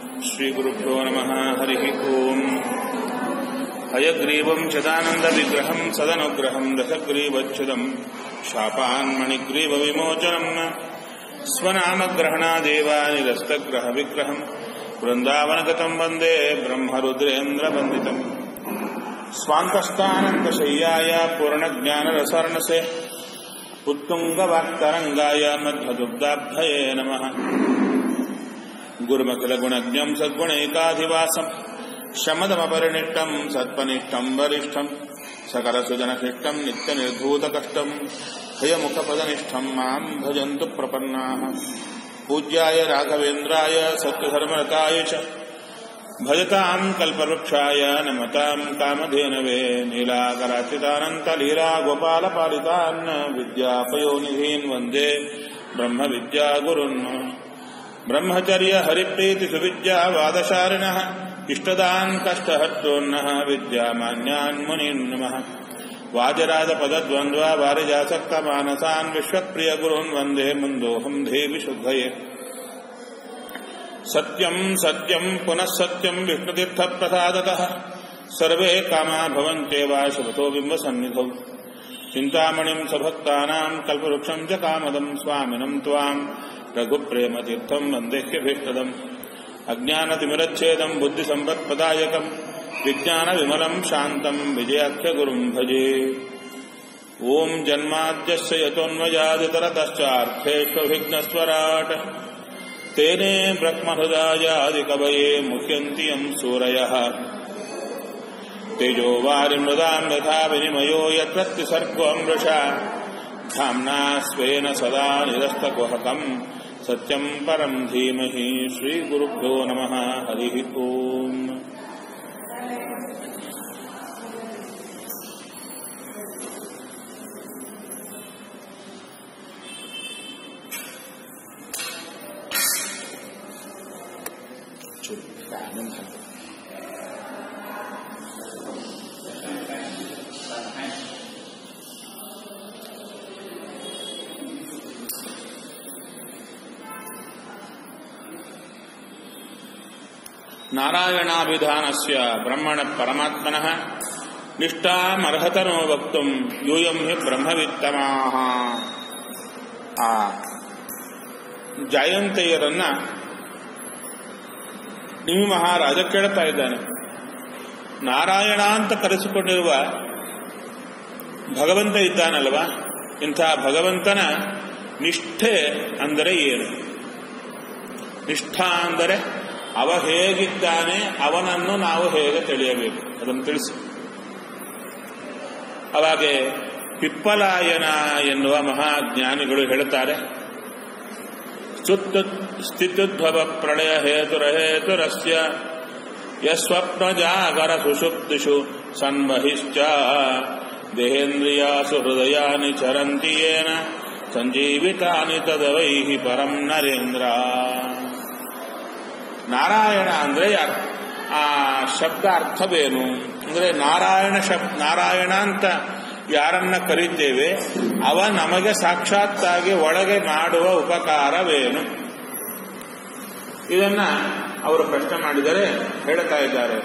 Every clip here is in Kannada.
श्रीगुरुभ्यो नमः हरिः ओम् हयग्रीवम् चिदानन्दविग्रहम् सदनुग्रहम् दशग्रीवच्छुदम् शापान्मणिग्रीवविमोचनम् स्वनामग्रहणादेवानिरस्तग्रहविग्रहम् वृन्दावनगतम् वन्दे ब्रह्मरुद्रेन्द्रवन्दितम् स्वान्तस्थानन्दशय्याय पूर्णज्ञानरसर्णसे उत्तुङ्गवाक्तरङ्गाय मध्वदुग्धाब्धये नमः गुरुमखिलगुणज्ञम् सद्गुणैकाधिवासम् शमदमपरिनिष्टम् सत्पनिष्ठम् वरिष्ठम् सकलसुजनशिष्टम् नित्यनिर्धूतकष्टम् हयमुखपदनिष्ठम् माम् भजन्तु प्रपन्नाः पूज्याय राघवेन्द्राय सत्यधर्मरताय च भजताम् कल्पवृक्षाय नमताम् कामधेनवे नीलाकराचितानन्तलीलागोपालपालितान् विद्यापयोनिधीन् वन्दे ब्रह्मविद्यागुरुन् ब्रह्मचर्य हरिप्रीति सुविद्या वादशारिणः इष्टदान् कष्टहर्तोन्नः विद्यामान्यान् मुनीन् नमः वाजराजपदद्वन्द्वा वारिजासक्तमानसान् विश्वप्रियगुरून् वन्दे मुन्दोऽहम् देवि शुद्धये सत्यम् सत्यम् पुनः सत्यम् विष्णुतीर्थप्रसादतः सर्वे कामा भवन्त्येव शुभतो बिम्बसन्निधौ चिन्तामणिम् सभक्तानाम् कल्पवृक्षम् च कामदम् स्वामिनम् त्वाम् रघुप्रेमतीर्थम् वन्देह्यभीष्टदम् अज्ञानतिमिरच्छेदम् बुद्धिसम्पत्प्रदायकम् विज्ञानविमलम् शान्तम् विजयाख्यगुरुम् भजे ॐ जन्माद्यस्य यतोऽन्वयादितरतश्चार्थेष्वभिघ्नस्वराट् तेने ब्रह्महृदायादिकवये मुह्यन्ति यम् सूरयः तेजो वारिमृदाम् यथा विनिमयो यत्रत्तिसर्गोऽमृषा धाम्ना स्वेन सदा निरस्तकुहकम् सत्यम् परम् धीमहि श्रीगुरुभ्यो नमः हरिः ओम् ನಾರಾಯಣಾಭಿಧಾನಸ್ಯ ಬ್ರಹ್ಮಣ ಪರಮಾತ್ಮನಃ ನಿಷ್ಠಾಮರ್ಹತನೋ ವಕ್ತುಂ ಯೂಯಂ ಹಿ ಬ್ರಹ್ಮವಿತ್ತಮಾಹ ಆ ಜಯಂತೆಯರನ್ನ ನಿಮಿ ಮಹಾರಾಜ ಕೇಳ್ತಾ ಇದ್ದಾನೆ ನಾರಾಯಣ ಅಂತ ಕರೆಸಿಕೊಂಡಿರುವ ಭಗವಂತ ಇದ್ದಾನಲ್ವಾ ಇಂಥ ಭಗವಂತನ ನಿಷ್ಠೆ ಅಂದರೆ ಏನು ನಿಷ್ಠಾ ಅಂದರೆ ಅವ ಹೇಗಿದ್ದಾನೆ ಅವನನ್ನು ನಾವು ಹೇಗೆ ತಿಳಿಯಬೇಕು ಅದನ್ನು ತಿಳಿಸಿ ಅವಾಗೆ ಪಿಪ್ಪಲಾಯನ ಎನ್ನುವ ಮಹಾಜ್ಞಾನಿಗಳು ಹೇಳುತ್ತಾರೆ ಸ್ಥಿತ್ಯುದ್ಭವ ಪ್ರಳಯ ಹೇತುರಹೇತುರಸ್ಯ ಯಸ್ವಪ್ನ ಜಾಗರ ಸುಷುಪ್ತಿಷು ಸನ್ಮಹಿಶ್ಚ ದೇಹೇಂದ್ರಿಯಾಸು ಹೃದಯಾನಿ ಚರಂತಿ ಯೇನ ಸಂಜೀವಿತಾನಿ ತದವೈಹಿ ಪರಂ ನರೇಂದ್ರ ನಾರಾಯಣ ಅಂದ್ರೆ ಯಾರು ಆ ಶಬ್ದ ಅರ್ಥವೇನು ಅಂದ್ರೆ ನಾರಾಯಣ ಶಬ್ ನಾರಾಯಣ ಅಂತ ಯಾರನ್ನ ಕರೀತೇವೆ ಅವ ನಮಗೆ ಸಾಕ್ಷಾತ್ತಾಗಿ ಒಳಗೆ ಮಾಡುವ ಉಪಕಾರವೇನು ಇದನ್ನ ಅವರು ಪ್ರಶ್ನೆ ಮಾಡಿದರೆ ಹೇಳ್ತಾ ಇದ್ದಾರೆ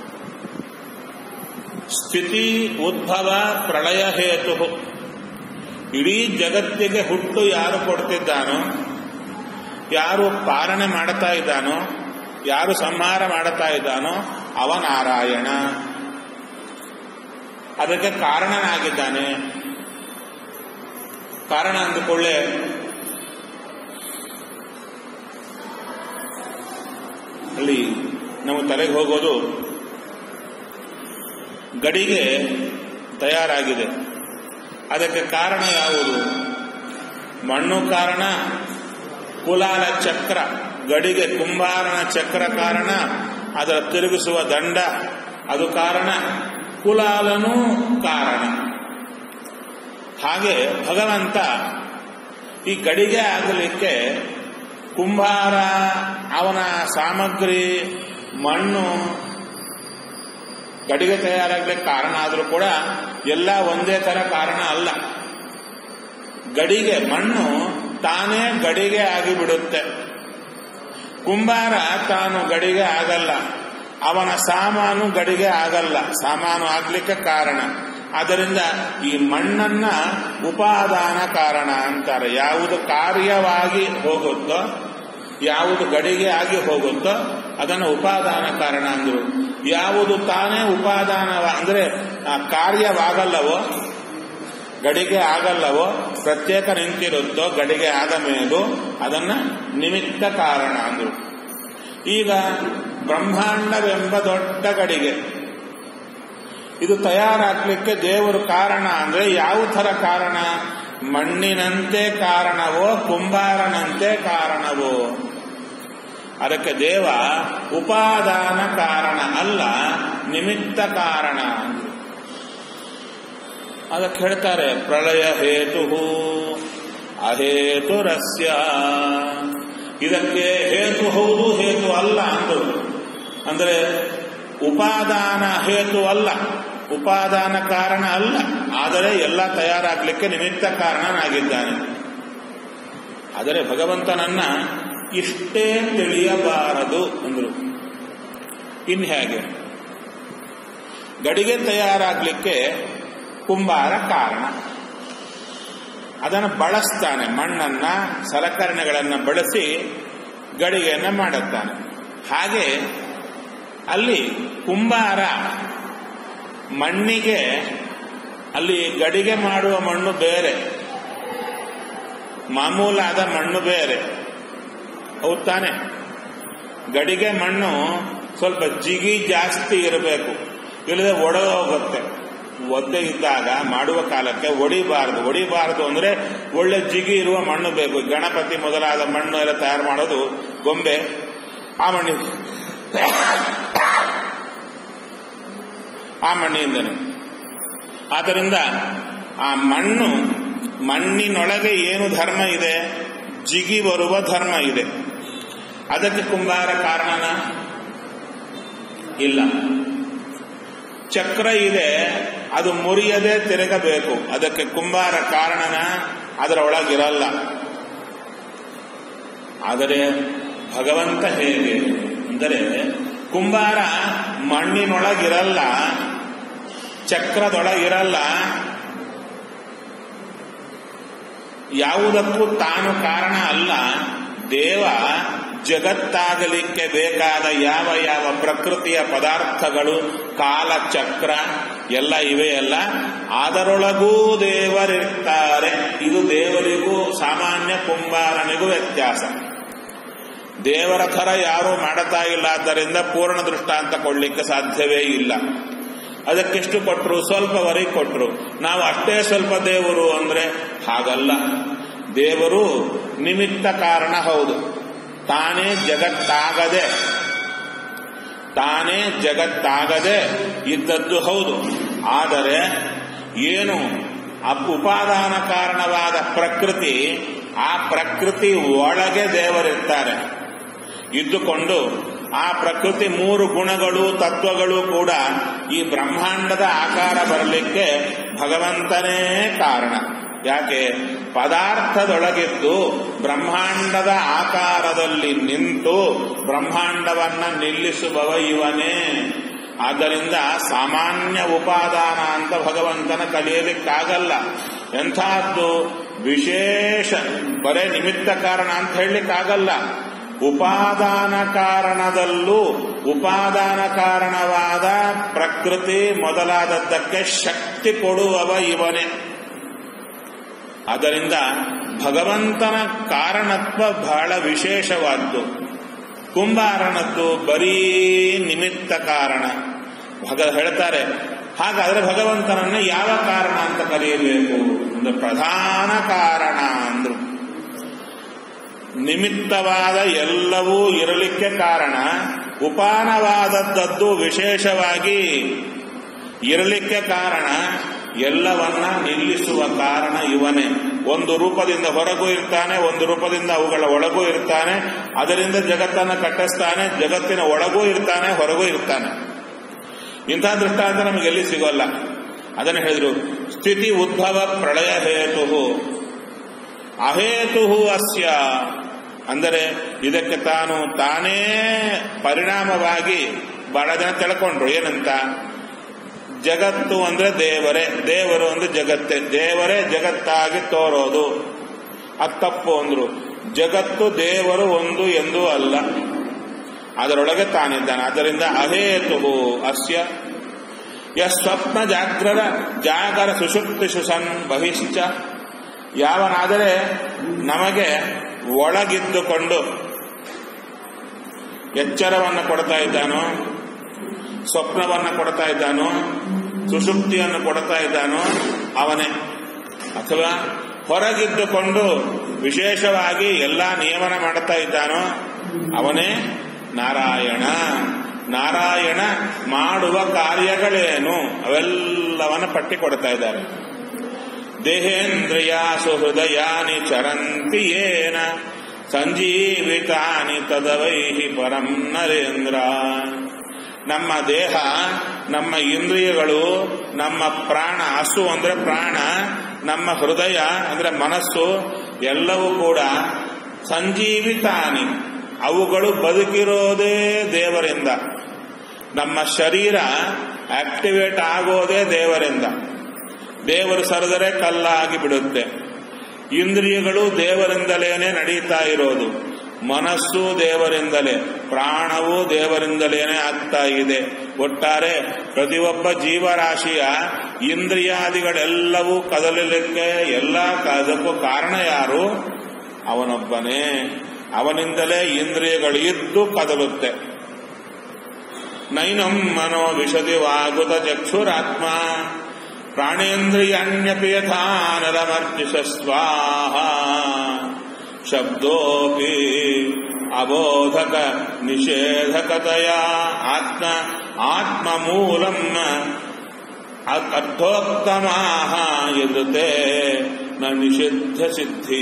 ಸ್ಥಿತಿ ಉದ್ಭವ ಪ್ರಳಯ ಹೇತು ಇಡೀ ಜಗತ್ತಿಗೆ ಹುಟ್ಟು ಯಾರು ಕೊಡ್ತಿದ್ದಾನೋ ಯಾರು ಪಾಲನೆ ಮಾಡ್ತಾ ಇದ್ದಾನೋ ಯಾರು ಸಂಹಾರ ಮಾಡುತ್ತಾ ಇದ್ದಾನೋ ಅವ ನಾರಾಯಣ ಅದಕ್ಕೆ ಕಾರಣನಾಗಿದ್ದಾನೆ ಕಾರಣ ಅಂದುಕೊಳ್ಳೆ ಅಲ್ಲಿ ನಾವು ತಲೆಗೆ ಹೋಗೋದು ಗಡಿಗೆ ತಯಾರಾಗಿದೆ ಅದಕ್ಕೆ ಕಾರಣ ಯಾವುದು ಮಣ್ಣು ಕಾರಣ ಕುಲಾಲ ಚಕ್ರ ಗಡಿಗೆ ಕುಂಬಾರನ ಚಕ್ರ ಕಾರಣ ಅದರ ತಿರುಗಿಸುವ ದಂಡ ಅದು ಕಾರಣ ಕುಲಾಲನೂ ಕಾರಣ ಹಾಗೆ ಭಗವಂತ ಈ ಗಡಿಗೆ ಆಗಲಿಕ್ಕೆ ಕುಂಬಾರ ಅವನ ಸಾಮಗ್ರಿ ಮಣ್ಣು ಗಡಿಗೆ ತಯಾರಾಗಲಿಕ್ಕೆ ಕಾರಣ ಆದರೂ ಕೂಡ ಎಲ್ಲ ಒಂದೇ ತರ ಕಾರಣ ಅಲ್ಲ ಗಡಿಗೆ ಮಣ್ಣು ತಾನೇ ಗಡಿಗೆ ಆಗಿಬಿಡುತ್ತೆ ಕುಂಬಾರ ತಾನು ಗಡಿಗೆ ಆಗಲ್ಲ ಅವನ ಸಾಮಾನು ಗಡಿಗೆ ಆಗಲ್ಲ ಸಾಮಾನು ಆಗ್ಲಿಕ್ಕೆ ಕಾರಣ ಆದ್ದರಿಂದ ಈ ಮಣ್ಣನ್ನ ಉಪಾದಾನ ಕಾರಣ ಅಂತಾರೆ ಯಾವುದು ಕಾರ್ಯವಾಗಿ ಹೋಗುತ್ತೋ ಯಾವುದು ಗಡಿಗೆ ಆಗಿ ಹೋಗುತ್ತೋ ಅದನ್ನು ಉಪಾದಾನ ಕಾರಣ ಅಂದ್ರು ಯಾವುದು ತಾನೇ ಉಪಾದಾನ ಅಂದ್ರೆ ಆ ಕಾರ್ಯವಾಗಲ್ಲವೋ ಗಡಿಗೆ ಆಗಲ್ಲವೋ ಪ್ರತ್ಯೇಕ ನಿಂತಿರುತ್ತೋ ಗಡಿಗೆ ಆದ ಮೇಲೂ ಅದನ್ನ ನಿಮಿತ್ತ ಕಾರಣ ಅಂದ್ರು ಈಗ ಬ್ರಹ್ಮಾಂಡವೆಂಬ ದೊಡ್ಡ ಗಡಿಗೆ ಇದು ತಯಾರಾಗ್ಲಿಕ್ಕೆ ದೇವರು ಕಾರಣ ಅಂದ್ರೆ ಯಾವ ಥರ ಕಾರಣ ಮಣ್ಣಿನಂತೆ ಕಾರಣವೋ ಕುಂಬಾರನಂತೆ ಕಾರಣವೋ ಅದಕ್ಕೆ ದೇವ ಉಪಾದಾನ ಕಾರಣ ಅಲ್ಲ ನಿಮಿತ್ತ ಕಾರಣ ಅದಕ್ಕೆ ಹೇಳ್ತಾರೆ ಪ್ರಳಯ ಹೇತು ಅಹೇತುರಸ್ಯ ಇದಕ್ಕೆ ಹೇತು ಹೌದು ಹೇತು ಅಲ್ಲ ಅಂದರು ಅಂದರೆ ಉಪಾದಾನ ಹೇತು ಅಲ್ಲ ಉಪಾದಾನ ಕಾರಣ ಅಲ್ಲ ಆದರೆ ಎಲ್ಲ ತಯಾರಾಗಲಿಕ್ಕೆ ನಿಮಿತ್ತ ಕಾರಣನಾಗಿದ್ದಾನೆ ಆದರೆ ಭಗವಂತನನ್ನ ಇಷ್ಟೇ ತಿಳಿಯಬಾರದು ಅಂದ್ರು ಇನ್ ಹೇಗೆ ಗಡಿಗೆ ತಯಾರಾಗಲಿಕ್ಕೆ ಕುಂಬಾರ ಕಾರಣ ಅದನ್ನು ಬಳಸ್ತಾನೆ ಮಣ್ಣನ್ನ ಸಲಕರಣೆಗಳನ್ನು ಬಳಸಿ ಗಡಿಗೆಯನ್ನು ಮಾಡುತ್ತಾನೆ ಹಾಗೆ ಅಲ್ಲಿ ಕುಂಬಾರ ಮಣ್ಣಿಗೆ ಅಲ್ಲಿ ಗಡಿಗೆ ಮಾಡುವ ಮಣ್ಣು ಬೇರೆ ಮಾಮೂಲಾದ ಮಣ್ಣು ಬೇರೆ ಹೌದು ತಾನೆ ಗಡಿಗೆ ಮಣ್ಣು ಸ್ವಲ್ಪ ಜಿಗಿ ಜಾಸ್ತಿ ಇರಬೇಕು ಇಲ್ಲದೆ ಒಡೆದೋಗುತ್ತೆ ಒದ್ದೆ ಇದ್ದಾಗ ಮಾಡುವ ಕಾಲಕ್ಕೆ ಒಡಿಬಾರದು ಒಡಿಬಾರದು ಅಂದ್ರೆ ಒಳ್ಳೆ ಜಿಗಿ ಇರುವ ಮಣ್ಣು ಬೇಕು ಗಣಪತಿ ಮೊದಲಾದ ಮಣ್ಣು ಎಲ್ಲ ತಯಾರು ಮಾಡೋದು ಗೊಂಬೆ ಆ ಮಣ್ಣಿ ಆ ಮಣ್ಣಿಂದನೇ ಆದ್ದರಿಂದ ಆ ಮಣ್ಣು ಮಣ್ಣಿನೊಳಗೆ ಏನು ಧರ್ಮ ಇದೆ ಜಿಗಿ ಬರುವ ಧರ್ಮ ಇದೆ ಅದಕ್ಕೆ ಕುಂಬಾರ ಕಾರಣನ ಇಲ್ಲ ಚಕ್ರ ಇದೆ ಅದು ಮುರಿಯದೆ ತಿರುಗಬೇಕು ಅದಕ್ಕೆ ಕುಂಬಾರ ಕಾರಣನ ಅದರ ಒಳಗಿರಲ್ಲ ಆದರೆ ಭಗವಂತ ಹೇಗೆ ಅಂದರೆ ಕುಂಬಾರ ಮಣ್ಣಿನೊಳಗಿರಲ್ಲ ಚಕ್ರದೊಳಗಿರಲ್ಲ ಯಾವುದಕ್ಕೂ ತಾನು ಕಾರಣ ಅಲ್ಲ ದೇವ ಜಗತ್ತಾಗಲಿಕ್ಕೆ ಬೇಕಾದ ಯಾವ ಯಾವ ಪ್ರಕೃತಿಯ ಪದಾರ್ಥಗಳು ಕಾಲಚಕ್ರ ಎಲ್ಲ ಇವೆಯಲ್ಲ ಅದರೊಳಗೂ ದೇವರಿರ್ತಾರೆ ಇದು ದೇವರಿಗೂ ಸಾಮಾನ್ಯ ಕುಂಬಾರನಿಗೂ ವ್ಯತ್ಯಾಸ ದೇವರ ಥರ ಯಾರೂ ಮಾಡುತ್ತಾ ಇಲ್ಲ ಆದ್ದರಿಂದ ಪೂರ್ಣ ದೃಷ್ಟಾಂತ ಕೊಡ್ಲಿಕ್ಕೆ ಸಾಧ್ಯವೇ ಇಲ್ಲ ಅದಕ್ಕೆಷ್ಟು ಕೊಟ್ಟರು ಸ್ವಲ್ಪವರೆಗೆ ಕೊಟ್ಟರು ನಾವು ಅಷ್ಟೇ ಸ್ವಲ್ಪ ದೇವರು ಅಂದ್ರೆ ಹಾಗಲ್ಲ ದೇವರು ನಿಮಿತ್ತ ಕಾರಣ ಹೌದು ತಾನೇ ಜಗತ್ತಾಗದೆ ತಾನೇ ಜಗತ್ತಾಗದೆ ಇದ್ದದ್ದು ಹೌದು ಆದರೆ ಏನು ಉಪಾದಾನ ಕಾರಣವಾದ ಪ್ರಕೃತಿ ಆ ಪ್ರಕೃತಿ ಒಳಗೆ ದೇವರಿರ್ತಾರೆ ಇದ್ದುಕೊಂಡು ಆ ಪ್ರಕೃತಿ ಮೂರು ಗುಣಗಳು ತತ್ವಗಳು ಕೂಡ ಈ ಬ್ರಹ್ಮಾಂಡದ ಆಕಾರ ಬರಲಿಕ್ಕೆ ಭಗವಂತನೇ ಕಾರಣ ಯಾಕೆ ಪದಾರ್ಥದೊಳಗಿದ್ದು ಬ್ರಹ್ಮಾಂಡದ ಆಕಾರದಲ್ಲಿ ನಿಂತು ಬ್ರಹ್ಮಾಂಡವನ್ನ ನಿಲ್ಲಿಸುವವ ಇವನೇ ಆದ್ದರಿಂದ ಸಾಮಾನ್ಯ ಉಪಾದಾನ ಅಂತ ಭಗವಂತನ ಕಲಿಯಲಿಕ್ಕಾಗಲ್ಲ ಎಂಥದ್ದು ವಿಶೇಷ ಬರೇ ನಿಮಿತ್ತ ಕಾರಣ ಅಂತ ಹೇಳಲಿಕ್ಕಾಗಲ್ಲ ಉಪಾದಾನ ಕಾರಣದಲ್ಲೂ ಉಪಾದಾನ ಕಾರಣವಾದ ಪ್ರಕೃತಿ ಮೊದಲಾದದ್ದಕ್ಕೆ ಶಕ್ತಿ ಕೊಡುವವ ಇವನೇ ಆದ್ದರಿಂದ ಭಗವಂತನ ಕಾರಣತ್ವ ಬಹಳ ವಿಶೇಷವಾದ್ದು ಕುಂಬಾರನದ್ದು ಬರೀ ನಿಮಿತ್ತ ಕಾರಣ ಭಗ ಹೇಳ್ತಾರೆ ಹಾಗಾದ್ರೆ ಭಗವಂತನನ್ನು ಯಾವ ಕಾರಣ ಅಂತ ಕರೆಯಬೇಕು ಅಂದ್ರೆ ಪ್ರಧಾನ ಕಾರಣ ಅಂದ್ರು ನಿಮಿತ್ತವಾದ ಎಲ್ಲವೂ ಇರಲಿಕ್ಕೆ ಕಾರಣ ಉಪಾನವಾದದ್ದು ವಿಶೇಷವಾಗಿ ಇರಲಿಕ್ಕೆ ಕಾರಣ ಎಲ್ಲವನ್ನ ನಿಲ್ಲಿಸುವ ಕಾರಣ ಇವನೇ ಒಂದು ರೂಪದಿಂದ ಹೊರಗೂ ಇರ್ತಾನೆ ಒಂದು ರೂಪದಿಂದ ಅವುಗಳ ಒಳಗೂ ಇರ್ತಾನೆ ಅದರಿಂದ ಜಗತ್ತನ್ನು ಕಟ್ಟಿಸ್ತಾನೆ ಜಗತ್ತಿನ ಒಳಗೂ ಇರ್ತಾನೆ ಹೊರಗೂ ಇರ್ತಾನೆ ಇಂಥ ದೃಷ್ಟಾಂತ ನಮಗೆ ಎಲ್ಲಿ ಸಿಗೋಲ್ಲ ಅದನ್ನು ಹೇಳಿದ್ರು ಸ್ಥಿತಿ ಉದ್ಭವ ಪ್ರಳಯ ಹೇತು ಅಹೇತು ಅಸ್ಯ ಅಂದರೆ ಇದಕ್ಕೆ ತಾನು ತಾನೇ ಪರಿಣಾಮವಾಗಿ ಬಹಳ ಜನ ತಿಳ್ಕೊಂಡ್ರು ಏನಂತ ಜಗತ್ತು ಅಂದ್ರೆ ದೇವರೇ ದೇವರು ಅಂದ್ರೆ ಜಗತ್ತೇ ದೇವರೇ ಜಗತ್ತಾಗಿ ತೋರೋದು ಅದು ತಪ್ಪು ಅಂದ್ರು ಜಗತ್ತು ದೇವರು ಒಂದು ಎಂದೂ ಅಲ್ಲ ಅದರೊಳಗೆ ತಾನಿದ್ದಾನೆ ಆದ್ದರಿಂದ ಅಹೇತು ಅಸ್ಯ ಸ್ವಪ್ನ ಜಾಗ್ರರ ಜಾಗರ ಸುಷುಪ್ತಿ ಸುಸನ್ ಬಹಿಶ್ಚ ಯಾವನಾದರೆ ನಮಗೆ ಒಳಗಿದ್ದುಕೊಂಡು ಎಚ್ಚರವನ್ನು ಕೊಡ್ತಾ ಇದ್ದಾನೋ ಸ್ವಪ್ನವನ್ನು ಕೊಡ್ತಾ ಇದ್ದಾನೋ ಸುಷುಪ್ತಿಯನ್ನು ಕೊಡ್ತಾ ಇದ್ದಾನೋ ಅವನೇ ಅಥವಾ ಹೊರಗಿದ್ದುಕೊಂಡು ವಿಶೇಷವಾಗಿ ಎಲ್ಲ ನಿಯಮನ ಮಾಡುತ್ತಾ ಇದ್ದಾನೋ ಅವನೇ ನಾರಾಯಣ ನಾರಾಯಣ ಮಾಡುವ ಕಾರ್ಯಗಳೇನು ಅವೆಲ್ಲವನ್ನ ಪಟ್ಟಿ ಕೊಡ್ತಾ ಇದ್ದಾರೆ ದೇಹೇಂದ್ರಿಯಾಸು ಹೃದಯಾನಿ ಚರಂತಿ ಏನ ಸಂಜೀವಿತಾನಿ ತದವೈಹಿ ಪರಂ ನರೇಂದ್ರ ನಮ್ಮ ದೇಹ ನಮ್ಮ ಇಂದ್ರಿಯಗಳು ನಮ್ಮ ಪ್ರಾಣ ಹಸು ಅಂದ್ರೆ ಪ್ರಾಣ ನಮ್ಮ ಹೃದಯ ಅಂದ್ರೆ ಮನಸ್ಸು ಎಲ್ಲವೂ ಕೂಡ ಸಂಜೀವಿತಾನಿ ಅವುಗಳು ಬದುಕಿರೋದೇ ದೇವರಿಂದ ನಮ್ಮ ಶರೀರ ಆಕ್ಟಿವೇಟ್ ಆಗೋದೇ ದೇವರಿಂದ ದೇವರು ಸರಿದರೆ ಕಲ್ಲಾಗಿ ಬಿಡುತ್ತೆ ಇಂದ್ರಿಯಗಳು ದೇವರಿಂದಲೇನೆ ನಡೀತಾ ಇರೋದು ಮನಸ್ಸು ದೇವರಿಂದಲೇ ಪ್ರಾಣವೂ ದೇವರಿಂದಲೇನೆ ಆಗ್ತಾ ಇದೆ ಒಟ್ಟಾರೆ ಪ್ರತಿಯೊಬ್ಬ ಜೀವರಾಶಿಯ ಇಂದ್ರಿಯಾದಿಗಳೆಲ್ಲವೂ ಕದಲಲಿಕ್ಕೆ ಎಲ್ಲ ಅದಕ್ಕೂ ಕಾರಣ ಯಾರು ಅವನೊಬ್ಬನೇ ಅವನಿಂದಲೇ ಇಂದ್ರಿಯಗಳು ಇದ್ದು ಕದಲುತ್ತೆ ನೈನಂ ಮನೋ ವಿಶದಿ ವಾಗುತ ಚಕ್ಷುರಾತ್ಮ ಪ್ರಾಣೇಂದ್ರಿಯಾಣ್ಯಪಿ ಯಥಾನರಮರ್ಜಿಸ ಸ್ವಾಹ ಶಬ್ದೋಪಿ ಅಬೋಧಕ ನಿಷೇಧಕತೆಯ ಆತ್ಮ ಆತ್ಮಮೂಲಂ ಅರ್ಥೋತ್ತಮಾ ಎದುತೆ ನ ನಿಷಿದ್ಧ ಸಿದ್ಧಿ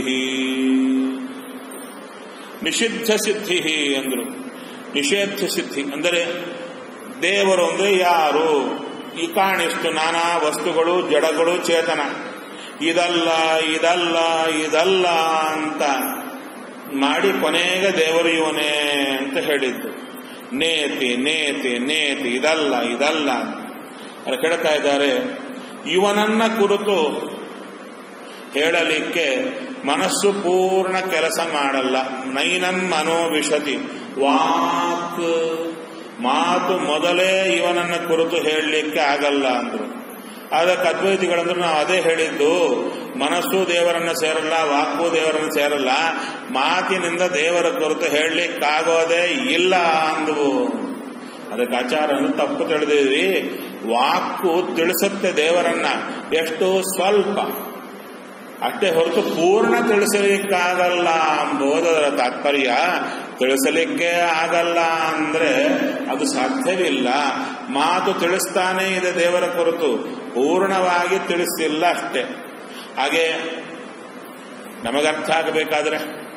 ನಿಷಿದ್ಧ ಸಿದ್ಧಿ ಅಂದ್ರು ನಿಷೇಧ ಸಿದ್ಧಿ ಅಂದರೆ ದೇವರು ಅಂದ್ರೆ ಯಾರು ಈ ಕಾಣಿಸ್ತು ನಾನಾ ವಸ್ತುಗಳು ಜಡಗಳು ಚೇತನ ಇದಲ್ಲ ಇದಲ್ಲ ಇದಲ್ಲ ಅಂತ ಮಾಡಿ ಕೊನೆಗೆ ದೇವರು ಇವನೇ ಅಂತ ಹೇಳಿದ್ದು ನೇತಿ ನೇತಿ ನೇತಿ ಇದಲ್ಲ ಇದಲ್ಲ ಅದು ಹೇಳ್ತಾ ಇದ್ದಾರೆ ಇವನನ್ನ ಕುರಿತು ಹೇಳಲಿಕ್ಕೆ ಮನಸ್ಸು ಪೂರ್ಣ ಕೆಲಸ ಮಾಡಲ್ಲ ನೈನಂ ಮನೋವಿಶತಿ ವಾಕ್ ಮಾತು ಮೊದಲೇ ಇವನನ್ನ ಕುರಿತು ಹೇಳಲಿಕ್ಕೆ ಆಗಲ್ಲ ಅಂದ್ರು ಅದಕ್ಕೆ ಅದ್ವೈತಿಗಳಂದ್ರೆ ನಾವು ಅದೇ ಹೇಳಿದ್ದು ಮನಸ್ಸು ದೇವರನ್ನ ಸೇರಲ್ಲ ವಾಕು ದೇವರನ್ನ ಸೇರಲ್ಲ ಮಾತಿನಿಂದ ದೇವರ ಕುರಿತು ಹೇಳಲಿಕ್ಕಾಗೋದೇ ಇಲ್ಲ ಅಂದವು ಅದಕ್ಕೆ ಆಚಾರ ತಪ್ಪು ತಿಳಿದಿದ್ವಿ ವಾಕು ತಿಳಿಸುತ್ತೆ ದೇವರನ್ನ ಎಷ್ಟು ಸ್ವಲ್ಪ ಅಷ್ಟೇ ಹೊರತು ಪೂರ್ಣ ತಿಳಿಸಲಿಕ್ಕಾಗಲ್ಲ ಎಂಬುದರ ತಾತ್ಪರ್ಯ ತಿಳಿಸಲಿಕ್ಕೆ ಆಗಲ್ಲ ಅಂದ್ರೆ ಅದು ಸಾಧ್ಯವಿಲ್ಲ ಮಾತು ತಿಳಿಸ್ತಾನೇ ಇದೆ ದೇವರ ಕುರಿತು ಪೂರ್ಣವಾಗಿ ತಿಳಿಸಿಲ್ಲ ಅಷ್ಟೇ ಹಾಗೆ ನಮಗರ್ಥ ಆಗಬೇಕಾದ್ರೆ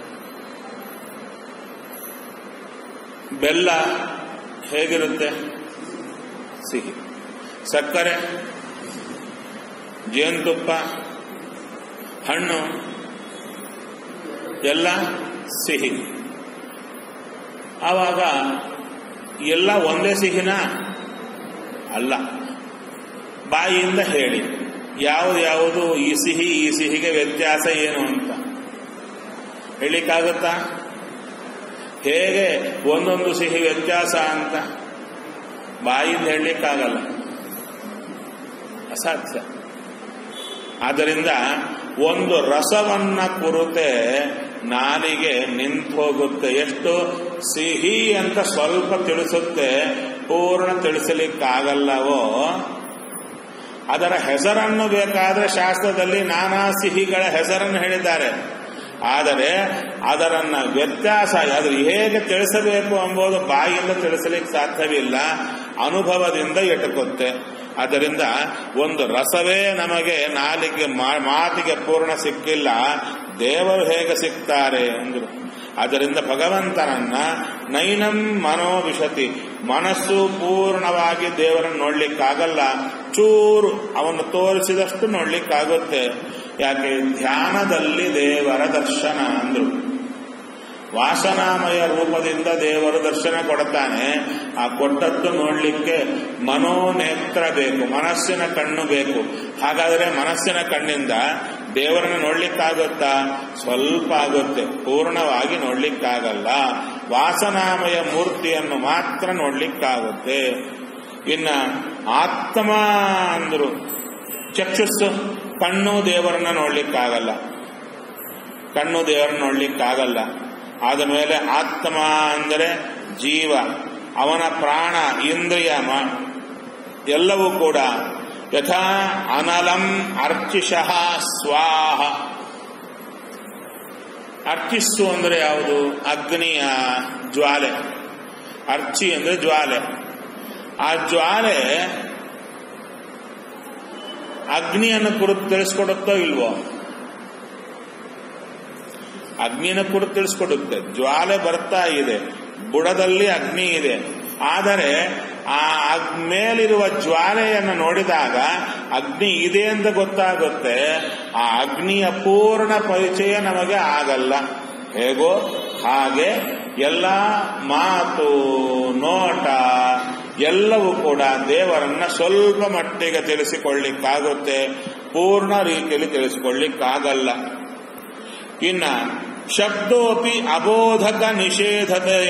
ಬೆಲ್ಲ ಹೇಗಿರುತ್ತೆ ಸಿಹಿ ಸಕ್ಕರೆ ಜೇನುತುಪ್ಪ ಹಣ್ಣು ಎಲ್ಲ ಸಿಹಿ ಆವಾಗ ಎಲ್ಲ ಒಂದೇ ಸಿಹಿನ ಅಲ್ಲ ಬಾಯಿಯಿಂದ ಹೇಳಿ ಯಾವುದು ಯಾವುದು ಈ ಸಿಹಿ ಈ ಸಿಹಿಗೆ ವ್ಯತ್ಯಾಸ ಏನು ಅಂತ ಹೇಳಿಕ್ಕಾಗುತ್ತಾ ಹೇಗೆ ಒಂದೊಂದು ಸಿಹಿ ವ್ಯತ್ಯಾಸ ಅಂತ ಬಾಯಿಂದ ಹೇಳಲಿಕ್ಕಾಗಲ್ಲ ಅಸಾಧ್ಯ ಆದ್ದರಿಂದ ಒಂದು ರಸವನ್ನ ಕುರಿತೆ ನಾಲಿಗೆ ನಿಂತು ಹೋಗುತ್ತೆ ಎಷ್ಟು ಸಿಹಿ ಅಂತ ಸ್ವಲ್ಪ ತಿಳಿಸುತ್ತೆ ಪೂರ್ಣ ತಿಳಿಸಲಿಕ್ಕಾಗಲ್ಲವೋ ಅದರ ಹೆಸರನ್ನು ಬೇಕಾದ್ರೆ ಶಾಸ್ತ್ರದಲ್ಲಿ ನಾನಾ ಸಿಹಿಗಳ ಹೆಸರನ್ನು ಹೇಳಿದ್ದಾರೆ ಆದರೆ ಅದರನ್ನ ವ್ಯತ್ಯಾಸ ಅದು ಹೇಗೆ ತಿಳಿಸಬೇಕು ಎಂಬುದು ಬಾಯಿಯಿಂದ ತಿಳಿಸಲಿಕ್ಕೆ ಸಾಧ್ಯವಿಲ್ಲ ಅನುಭವದಿಂದ ಎಟುಕುತ್ತೆ ಆದ್ದರಿಂದ ಒಂದು ರಸವೇ ನಮಗೆ ನಾಲಿಗೆ ಮಾತಿಗೆ ಪೂರ್ಣ ಸಿಕ್ಕಿಲ್ಲ ದೇವರು ಹೇಗೆ ಸಿಗ್ತಾರೆ ಅಂದರು ಅದರಿಂದ ಭಗವಂತನನ್ನ ನೈನಂ ಮನೋವಿಶತಿ ಮನಸ್ಸು ಪೂರ್ಣವಾಗಿ ದೇವರನ್ನು ನೋಡ್ಲಿಕ್ಕಾಗಲ್ಲ ಚೂರು ಅವನು ತೋರಿಸಿದಷ್ಟು ನೋಡ್ಲಿಕ್ಕಾಗುತ್ತೆ ಯಾಕೆ ಧ್ಯಾನದಲ್ಲಿ ದೇವರ ದರ್ಶನ ಅಂದ್ರು ವಾಸನಾಮಯ ರೂಪದಿಂದ ದೇವರು ದರ್ಶನ ಕೊಡ್ತಾನೆ ಆ ಕೊಟ್ಟದ್ದು ನೋಡ್ಲಿಕ್ಕೆ ಮನೋನೇತ್ರ ಬೇಕು ಮನಸ್ಸಿನ ಕಣ್ಣು ಬೇಕು ಹಾಗಾದರೆ ಮನಸ್ಸಿನ ಕಣ್ಣಿಂದ ದೇವರನ್ನು ನೋಡ್ಲಿಕ್ಕಾಗುತ್ತಾ ಸ್ವಲ್ಪ ಆಗುತ್ತೆ ಪೂರ್ಣವಾಗಿ ನೋಡ್ಲಿಕ್ಕಾಗಲ್ಲ ವಾಸನಾಮಯ ಮೂರ್ತಿಯನ್ನು ಮಾತ್ರ ನೋಡ್ಲಿಕ್ಕಾಗುತ್ತೆ ಇನ್ನ ಆತ್ಮ ಅಂದ್ರು ಚಕ್ಷುಸ್ಸು ಕಣ್ಣು ದೇವರನ್ನ ನೋಡ್ಲಿಕ್ಕಾಗಲ್ಲ ಕಣ್ಣು ದೇವರನ್ನ ನೋಡ್ಲಿಕ್ಕಾಗಲ್ಲ ಆದ ಮೇಲೆ ಆತ್ಮ ಅಂದರೆ ಜೀವ ಅವನ ಪ್ರಾಣ ಇಂದ್ರಿಯ ಮ- ಎಲ್ಲವೂ ಕೂಡ ಯಥಾ ಅನಲಂ ಅರ್ಚಿಷಃ ಸ್ವಾಹ ಅರ್ಚಿಸ್ಸು ಅಂದರೆ ಯಾವುದು ಅಗ್ನಿಯ ಜ್ವಾಲೆ ಅರ್ಚಿ ಅಂದ್ರೆ ಜ್ವಾಲೆ ಆ ಜ್ವಾಲೆ ಅಗ್ನಿಯನ್ನು ಕುರಿತು ತಿಳಿಸ್ಕೊಡುತ್ತೋ ಇಲ್ವೋ ಅಗ್ನಿನ ಕುರಿತು ತಿಳಿಸ್ಕೊಡುತ್ತೆ ಜ್ವಾಲೆ ಬರ್ತಾ ಇದೆ ಬುಡದಲ್ಲಿ ಅಗ್ನಿ ಇದೆ ಆದರೆ ಆ ಅಗ್- ಮೇಲಿರುವ ಜ್ವಾಲೆಯನ್ನು ನೋಡಿದಾಗ ಅಗ್ನಿ ಇದೆ ಅಂತ ಗೊತ್ತಾಗುತ್ತೆ ಆ ಅಗ್ನಿಯ ಪೂರ್ಣ ಪರಿಚಯ ನಮಗೆ ಆಗಲ್ಲ ಹೇಗೋ ಹಾಗೆ ಎಲ್ಲ ಮಾತು ನೋಟ ಎಲ್ಲವೂ ಕೂಡ ದೇವರನ್ನ ಸ್ವಲ್ಪ ಮಟ್ಟಿಗೆ ತಿಳಿಸಿಕೊಳ್ಳಿಕ್ಕಾಗುತ್ತೆ ಪೂರ್ಣ ರೀತಿಯಲ್ಲಿ ತಿಳಿಸಿಕೊಳ್ಳಿಕ್ಕಾಗಲ್ಲ ಇನ್ನ ಶಬ್ದೋಪಿ ಅಬೋಧಕ ನಿಷೇಧತೆಯ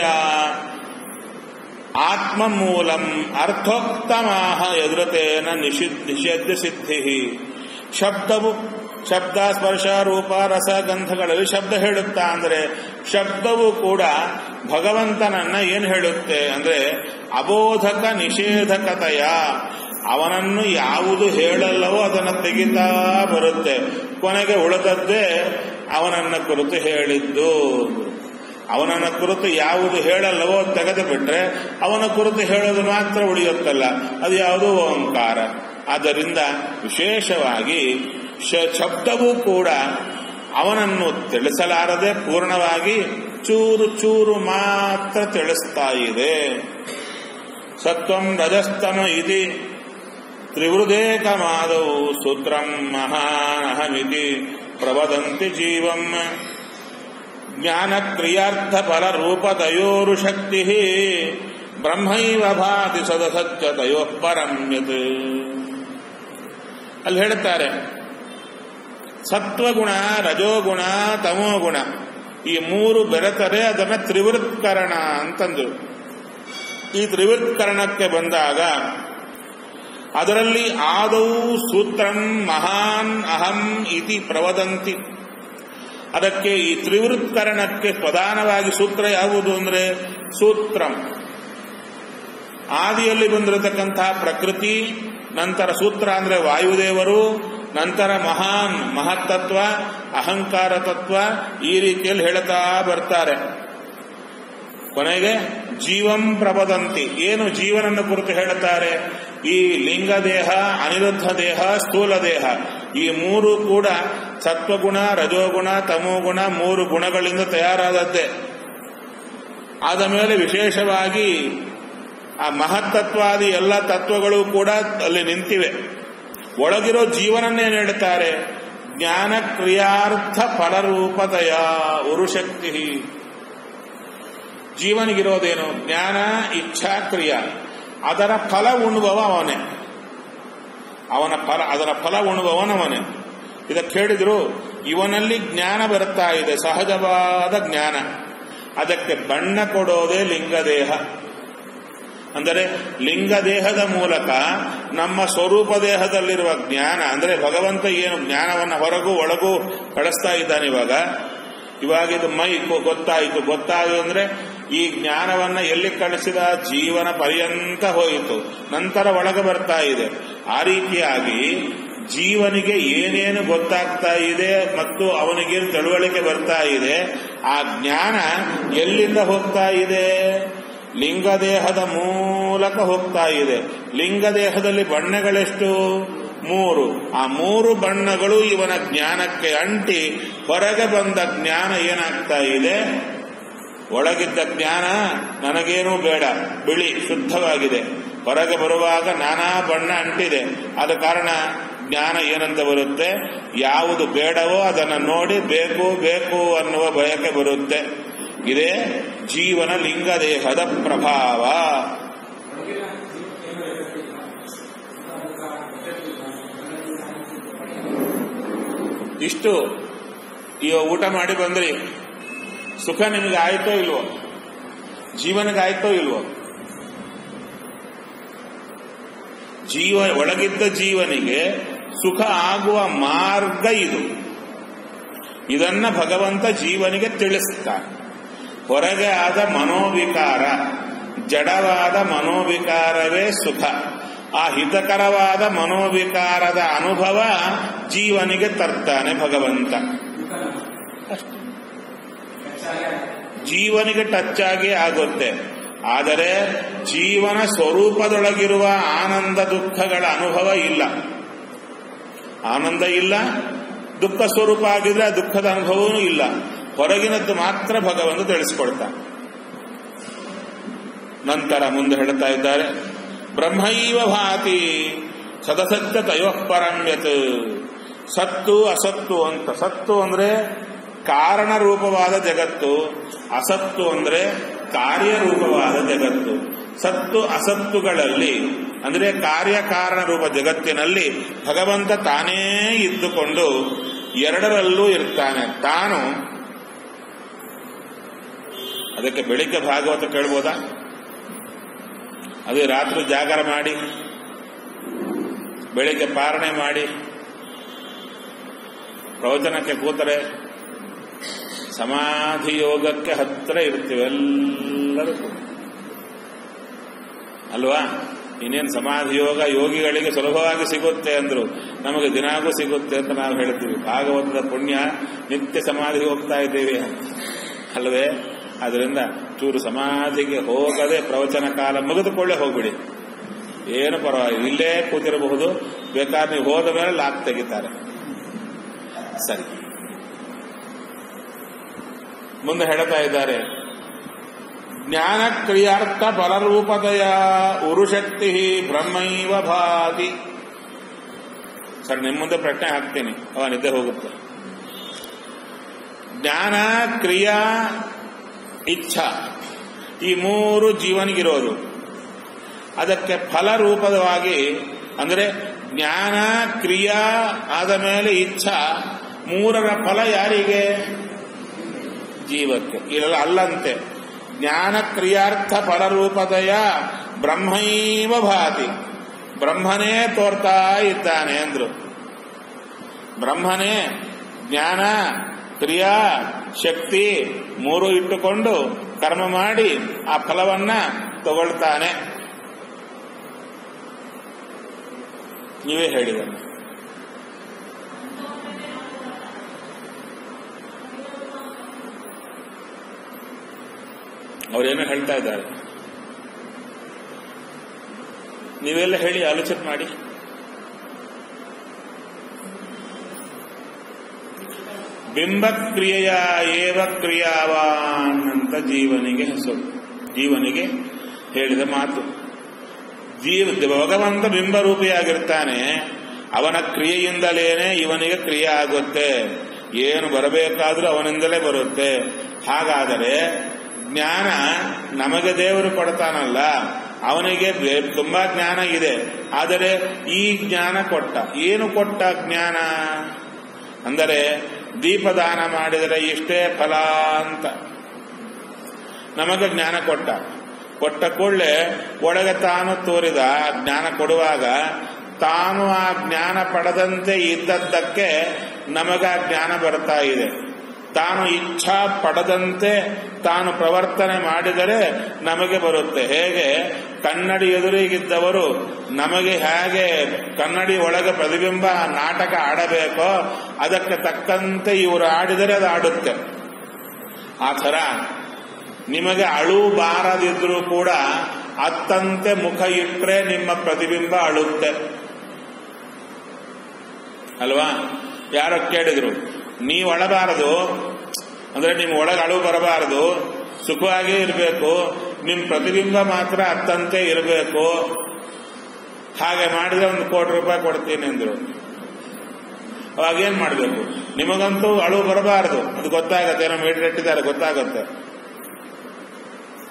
ಆತ್ಮಮೂಲಂ ಅರ್ಥೋಕ್ತಮಾಹ ಎದುರತೇನ ನಿಷಿದ್ ನಿಷೇಧ ಸಿದ್ಧಿ ಶಬ್ದವು ಶಬ್ದ ಸ್ಪರ್ಶ ರೂಪ ರಸ ಗಂಧಗಳಲ್ಲಿ ಶಬ್ದ ಹೇಳುತ್ತಾ ಅಂದ್ರೆ ಶಬ್ದವು ಕೂಡ ಭಗವಂತನನ್ನ ಏನು ಹೇಳುತ್ತೆ ಅಂದ್ರೆ ಅಬೋಧಕ ನಿಷೇಧಕತೆಯ ಅವನನ್ನು ಯಾವುದು ಹೇಳಲ್ಲವೋ ಅದನ್ನು ತೆಗಿತಾ ಬರುತ್ತೆ ಕೊನೆಗೆ ಉಳಿದದ್ದೇ ಅವನನ್ನ ಕುರಿತು ಹೇಳಿದ್ದು ಅವನನ್ನ ಕುರಿತು ಯಾವುದು ಹೇಳಲ್ಲವೋ ತೆಗೆದು ಬಿಟ್ರೆ ಅವನ ಕುರಿತು ಹೇಳೋದು ಮಾತ್ರ ಉಳಿಯುತ್ತಲ್ಲ ಅದು ಯಾವುದು ಓಂಕಾರ ಆದ್ದರಿಂದ ವಿಶೇಷವಾಗಿ ಶ- ಶಬ್ದವೂ ಕೂಡ ಅವನನ್ನು ತಿಳಿಸಲಾರದೆ ಪೂರ್ಣವಾಗಿ ಚೂರು ಚೂರು ಮಾತ್ರ ತಿಳಿಸ್ತಾ ಇದೆ ಸತ್ವಂ ರಜಸ್ತಮ ಇತಿ ತ್ರಿವೃದೇಕಮಾದವು ಸೂತ್ರಂ ಮಹಾನಹಮಿತಿ ಪ್ರವದಂತಿ ಜೀವಂ ಜ್ಞಾನಕ್ರಿಯಾರ್ಥ ಫಲ ರೂಪತಯೋರು ಶಕ್ತಿ ಬ್ರಹ್ಮೈವ ಭಾತಿ ಸದಸತ್ಯ ತಯೋಪರಮ್ಯತ್ ಅಲ್ಲಿ ಹೇಳ್ತಾರೆ ಸತ್ವಗುಣ ರಜೋಗುಣ ತಮೋಗುಣ ಈ ಮೂರು ಬೆರೆತರೆ ಅದನ್ನ ತ್ರಿವೃತ್ಕರಣ ಅಂತಂದ್ರು ಈ ತ್ರಿವೃತ್ಕರಣಕ್ಕೆ ಬಂದಾಗ ಅದರಲ್ಲಿ ಆದೌ ಸೂತ್ರಂ ಮಹಾನ್ ಅಹಂ ಇತಿ ಪ್ರವದಂತಿ ಅದಕ್ಕೆ ಈ ತ್ರಿವೃತ್ಕರಣಕ್ಕೆ ಪ್ರಧಾನವಾಗಿ ಸೂತ್ರ ಯಾವುದು ಅಂದ್ರೆ ಸೂತ್ರಂ ಆದಿಯಲ್ಲಿ ಬಂದಿರತಕ್ಕಂತಹ ಪ್ರಕೃತಿ ನಂತರ ಸೂತ್ರ ಅಂದ್ರೆ ವಾಯುದೇವರು ನಂತರ ಮಹಾನ್ ಮಹತ್ತತ್ವ ಅಹಂಕಾರ ತತ್ವ ಈ ರೀತಿಯಲ್ಲಿ ಹೇಳ್ತಾ ಬರ್ತಾರೆ ಕೊನೆಗೆ ಜೀವಂ ಪ್ರಬದಂತಿ ಏನು ಜೀವನನ್ನು ಕುರಿತು ಹೇಳುತ್ತಾರೆ ಈ ಲಿಂಗ ದೇಹ ಅನಿರುದ್ಧ ದೇಹ ಸ್ಥೂಲ ದೇಹ ಈ ಮೂರು ಕೂಡ ಸತ್ವಗುಣ ರಜೋಗುಣ ತಮೋಗುಣ ಮೂರು ಗುಣಗಳಿಂದ ತಯಾರಾದದ್ದೇ ಆದ ಮೇಲೆ ವಿಶೇಷವಾಗಿ ಆ ಮಹತ್ತತ್ವಾದಿ ಎಲ್ಲ ತತ್ವಗಳು ಕೂಡ ಅಲ್ಲಿ ನಿಂತಿವೆ ಒಳಗಿರೋ ಜೀವನನ್ನೇನು ಹೇಳ್ತಾರೆ ಜ್ಞಾನ ಕ್ರಿಯಾರ್ಥ ಫಲರೂಪತೆಯ ಉರುಶಕ್ತಿ ಜೀವನಿಗಿರೋದೇನು ಜ್ಞಾನ ಇಚ್ಛಾ ಕ್ರಿಯಾ ಅದರ ಫಲ ಉಣ್ಣುವವ ಅವನೇ ಅವನ ಫಲ ಅದರ ಫಲ ಉಣ್ಣುವವನವನೇ ಇದಕ್ಕೆ ಹೇಳಿದ್ರು ಇವನಲ್ಲಿ ಜ್ಞಾನ ಬರುತ್ತಾ ಇದೆ ಸಹಜವಾದ ಜ್ಞಾನ ಅದಕ್ಕೆ ಬಣ್ಣ ಕೊಡೋದೇ ಲಿಂಗದೇಹ ಅಂದರೆ ಲಿಂಗದೇಹದ ಮೂಲಕ ನಮ್ಮ ಸ್ವರೂಪ ದೇಹದಲ್ಲಿರುವ ಜ್ಞಾನ ಅಂದರೆ ಭಗವಂತ ಏನು ಜ್ಞಾನವನ್ನು ಹೊರಗೂ ಒಳಗೂ ಕಳಿಸ್ತಾ ಇದ್ದಾನೆ ಇವಾಗ ಇವಾಗ ಇದು ಮೈ ಗೊ- ಗೊತ್ತಾಯಿತು ಗೊತ್ತಾಯಿತು ಅಂದ್ರೆ ಈ ಜ್ಞಾನವನ್ನ ಎಲ್ಲಿ ಕಳಿಸಿದ ಜೀವನ ಪರ್ಯಂತ ಹೋಯಿತು ನಂತರ ಒಳಗೆ ಬರ್ತಾ ಇದೆ ಆ ರೀತಿಯಾಗಿ ಜೀವನಿಗೆ ಏನೇನು ಗೊತ್ತಾಗ್ತಾ ಇದೆ ಮತ್ತು ಅವನಿಗೇನು ತಿಳುವಳಿಕೆ ಬರ್ತಾ ಇದೆ ಆ ಜ್ಞಾನ ಎಲ್ಲಿಂದ ಹೋಗ್ತಾ ಇದೆ ಲಿಂಗದೇಹದ ಮೂಲಕ ಹೋಗ್ತಾ ಇದೆ ಲಿಂಗದೇಹದಲ್ಲಿ ಬಣ್ಣಗಳೆಷ್ಟು ಮೂರು ಆ ಮೂರು ಬಣ್ಣಗಳು ಇವನ ಜ್ಞಾನಕ್ಕೆ ಅಂಟಿ ಹೊರಗೆ ಬಂದ ಜ್ಞಾನ ಏನಾಗ್ತಾ ಇದೆ ಒಳಗಿದ್ದ ಜ್ಞಾನ ನನಗೇನೂ ಬೇಡ ಬಿಳಿ ಶುದ್ಧವಾಗಿದೆ ಹೊರಗೆ ಬರುವಾಗ ನಾನಾ ಬಣ್ಣ ಅಂಟಿದೆ ಆದ ಕಾರಣ ಜ್ಞಾನ ಏನಂತ ಬರುತ್ತೆ ಯಾವುದು ಬೇಡವೋ ಅದನ್ನು ನೋಡಿ ಬೇಕು ಬೇಕು ಅನ್ನುವ ಬಯಕೆ ಬರುತ್ತೆ ಇದೇ ಜೀವನ ಲಿಂಗದೇಹದ ಪ್ರಭಾವ ಇಷ್ಟು ಈಗ ಊಟ ಮಾಡಿ ಬಂದ್ರಿ ಸುಖ ನಿಮಗೆ ಆಯ್ತೋ ಇಲ್ವೋ ಜೀವನಕ್ಕೆ ಆಯ್ತೋ ಇಲ್ವೋ ಜೀವ ಒಳಗಿದ್ದ ಜೀವನಿಗೆ ಸುಖ ಆಗುವ ಮಾರ್ಗ ಇದು ಇದನ್ನ ಭಗವಂತ ಜೀವನಿಗೆ ತಿಳಿಸ್ತಾನೆ ಹೊರಗೆ ಆದ ಮನೋವಿಕಾರ ಜಡವಾದ ಮನೋವಿಕಾರವೇ ಸುಖ ಆ ಹಿತಕರವಾದ ಮನೋವಿಕಾರದ ಅನುಭವ ಜೀವನಿಗೆ ತರ್ತಾನೆ ಭಗವಂತ ಜೀವನಿಗೆ ಟಚ್ ಆಗಿ ಆಗುತ್ತೆ ಆದರೆ ಜೀವನ ಸ್ವರೂಪದೊಳಗಿರುವ ಆನಂದ ದುಃಖಗಳ ಅನುಭವ ಇಲ್ಲ ಆನಂದ ಇಲ್ಲ ದುಃಖ ಸ್ವರೂಪ ಆಗಿದ್ರೆ ಆ ದುಃಖದ ಅನುಭವವೂ ಇಲ್ಲ ಹೊರಗಿನದ್ದು ಮಾತ್ರ ಭಗವಂತ ತಿಳಿಸ್ಕೊಡ್ತಾನೆ ನಂತರ ಮುಂದೆ ಹೇಳ್ತಾ ಇದ್ದಾರೆ ಬ್ರಹ್ಮೈವ ಭಾತಿ ಸದಸತ್ಯ ತಯೋಪರಮ್ಯತ್ ಸತ್ತು ಅಸತ್ತು ಅಂತ ಸತ್ತು ಅಂದ್ರೆ ಕಾರಣ ರೂಪವಾದ ಜಗತ್ತು ಅಸತ್ತು ಅಂದ್ರೆ ಕಾರ್ಯರೂಪವಾದ ಜಗತ್ತು ಸತ್ತು ಅಸತ್ತುಗಳಲ್ಲಿ ಅಂದ್ರೆ ಕಾರ್ಯಕಾರಣ ರೂಪ ಜಗತ್ತಿನಲ್ಲಿ ಭಗವಂತ ತಾನೇ ಇದ್ದುಕೊಂಡು ಎರಡರಲ್ಲೂ ಇರ್ತಾನೆ ತಾನು ಅದಕ್ಕೆ ಬೆಳಿಗ್ಗೆ ಭಾಗವತ ಕೇಳ್ಬೋದಾ ಅದೇ ರಾತ್ರಿ ಜಾಗರ ಮಾಡಿ ಬೆಳಿಗ್ಗೆ ಪಾರಣೆ ಮಾಡಿ ಪ್ರವಚನಕ್ಕೆ ಕೂತರೆ ಸಮಾಧಿ ಯೋಗಕ್ಕೆ ಹತ್ತಿರ ಇರ್ತೀವಿ ಎಲ್ಲರೂ ಕೂಡ. ಅಲ್ವಾ ಇನ್ನೇನು ಸಮಾಧಿ ಯೋಗ ಯೋಗಿಗಳಿಗೆ ಸುಲಭವಾಗಿ ಸಿಗುತ್ತೆ ಅಂದ್ರು ನಮಗೆ ದಿನಾಗೂ ಸಿಗುತ್ತೆ ಅಂತ ನಾವು ಹೇಳ್ತೀವಿ ಭಾಗವತದ ಪುಣ್ಯ ನಿತ್ಯ ಸಮಾಧಿಗೆ ಹೋಗ್ತಾ ಇದ್ದೀವಿ ಅಲ್ವೇ ಅದರಿಂದ ಚೂರು ಸಮಾಧಿಗೆ ಹೋಗದೆ ಪ್ರವಚನ ಕಾಲ ಮುಗಿದುಕೊಳ್ಳೆ ಹೋಗ್ಬಿಡಿ ಏನು ಪರವಾಗಿಲ್ಲ ಇಲ್ಲೇ ಕೂತಿರಬಹುದು ಬೇಕಾದ್ರೆ ನೀವು ಹೋದ ಮೇಲೆ ಲಾಕ್ ತೆಗಿತಾರೆ ಸರಿ ಮುಂದೆ ಹೇಳ್ತಾ ಇದ್ದಾರೆ ಜ್ಞಾನ ಕ್ರಿಯಾರ್ಥ ಫಲರೂಪದಯ ಉರುಶಕ್ತಿ ಬ್ರಹ್ಮೈವ ಭಾತಿ ಸರ್ ನಿಮ್ಮ ಮುಂದೆ ಪ್ರಶ್ನೆ ಹಾಕ್ತೀನಿ ಅವ ನಿದ್ದೆ ಹೋಗುತ್ತೆ ಜ್ಞಾನ ಕ್ರಿಯಾ ಇಚ್ಛಾ ಈ ಮೂರು ಜೀವನಿಗಿರೋದು ಅದಕ್ಕೆ ಫಲ ರೂಪದವಾಗಿ ಅಂದರೆ ಜ್ಞಾನ ಕ್ರಿಯಾ ಆದ ಮೇಲೆ ಇಚ್ಛಾ ಮೂರರ ಫಲ ಯಾರಿಗೆ ಜೀವಕ್ಕೆ ಇರಲ್ಲ ಅಲ್ಲಂತೆ ಜ್ಞಾನ ಕ್ರಿಯಾರ್ಥ ಫಲರೂಪದಯ ಬ್ರಹ್ಮೈವ ಭಾತಿ ಬ್ರಹ್ಮನೇ ತೋರ್ತಾ ಇದ್ದಾನೆ ಅಂದ್ರು ಬ್ರಹ್ಮನೇ ಜ್ಞಾನ ಕ್ರಿಯಾ ಶಕ್ತಿ ಮೂರು ಇಟ್ಟುಕೊಂಡು ಕರ್ಮ ಮಾಡಿ ಆ ಫಲವನ್ನ ತಗೊಳ್ತಾನೆ ನೀವೇ ಹೇಳಿದ ಅವರೇನೋ ಹೇಳ್ತಾ ಇದ್ದಾರೆ ನೀವೆಲ್ಲ ಹೇಳಿ ಆಲೋಚನೆ ಮಾಡಿ ಬಿಂಬಕ್ರಿಯೆಯ ಏವ ಕ್ರಿಯಾವಾನ್ ಅಂತ ಜೀವನಿಗೆ ಹೆಸರು ಜೀವನಿಗೆ ಹೇಳಿದ ಮಾತು ಜೀವ ಭಗವಂತ ಬಿಂಬರೂಪಿಯಾಗಿರ್ತಾನೆ ಅವನ ಕ್ರಿಯೆಯಿಂದಲೇನೆ ಇವನಿಗೆ ಕ್ರಿಯೆ ಆಗುತ್ತೆ ಏನು ಬರಬೇಕಾದ್ರೂ ಅವನಿಂದಲೇ ಬರುತ್ತೆ ಹಾಗಾದರೆ ಜ್ಞಾನ ನಮಗೆ ದೇವರು ಕೊಡ್ತಾನಲ್ಲ ಅವನಿಗೆ ಬೇ- ತುಂಬಾ ಜ್ಞಾನ ಇದೆ ಆದರೆ ಈ ಜ್ಞಾನ ಕೊಟ್ಟ ಏನು ಕೊಟ್ಟ ಜ್ಞಾನ ಅಂದರೆ ದೀಪದಾನ ಮಾಡಿದರೆ ಇಷ್ಟೇ ಫಲ ಅಂತ ನಮಗೆ ಜ್ಞಾನ ಕೊಟ್ಟ ಕೊಟ್ಟ ಕೂಡಲೇ ಒಳಗೆ ತಾನು ತೋರಿದ ಆ ಜ್ಞಾನ ಕೊಡುವಾಗ ತಾನು ಆ ಜ್ಞಾನ ಪಡೆದಂತೆ ಇದ್ದದ್ದಕ್ಕೆ ನಮಗ ಆ ಜ್ಞಾನ ಬರ್ತಾ ಇದೆ ತಾನು ಇಚ್ಛಾ ಪಡದಂತೆ ತಾನು ಪ್ರವರ್ತನೆ ಮಾಡಿದರೆ ನಮಗೆ ಬರುತ್ತೆ ಹೇಗೆ ಕನ್ನಡಿ ಎದುರಿಗಿದ್ದವರು ನಮಗೆ ಹೇಗೆ ಕನ್ನಡಿ ಒಳಗೆ ಪ್ರತಿಬಿಂಬ ನಾಟಕ ಆಡಬೇಕೋ ಅದಕ್ಕೆ ತಕ್ಕಂತೆ ಇವರು ಆಡಿದರೆ ಅದು ಆಡುತ್ತೆ ಆ ಥರ ನಿಮಗೆ ಅಳು ಬಾರದಿದ್ರೂ ಕೂಡ ಅತ್ತಂತೆ ಮುಖ ಇಟ್ಟರೆ ನಿಮ್ಮ ಪ್ರತಿಬಿಂಬ ಅಳುತ್ತೆ ಅಲ್ವಾ ಯಾರೋ ಕೇಳಿದ್ರು ನೀವು ಅಳಬಾರದು ಅಂದ್ರೆ ನಿಮ್ಮ ಒಳಗೆ ಅಳು ಬರಬಾರದು ಸುಖವಾಗಿ ಇರಬೇಕು ನಿಮ್ಮ ಪ್ರತಿಬಿಂಬ ಮಾತ್ರ ಅತ್ತಂತೆ ಇರಬೇಕು ಹಾಗೆ ಮಾಡಿದ್ರೆ ಒಂದು ಕೋಟಿ ರೂಪಾಯಿ ಕೊಡ್ತೀನಿ ಅಂದ್ರು ಅವಾಗ ಏನ್ ಮಾಡಬೇಕು ನಿಮಗಂತೂ ಅಳು ಬರಬಾರದು ಅದು ಗೊತ್ತಾಗತ್ತೆ ಏನೋ ಮೀಟರ್ ಇಟ್ಟಿದ್ದಾರೆ ಗೊತ್ತಾಗತ್ತೆ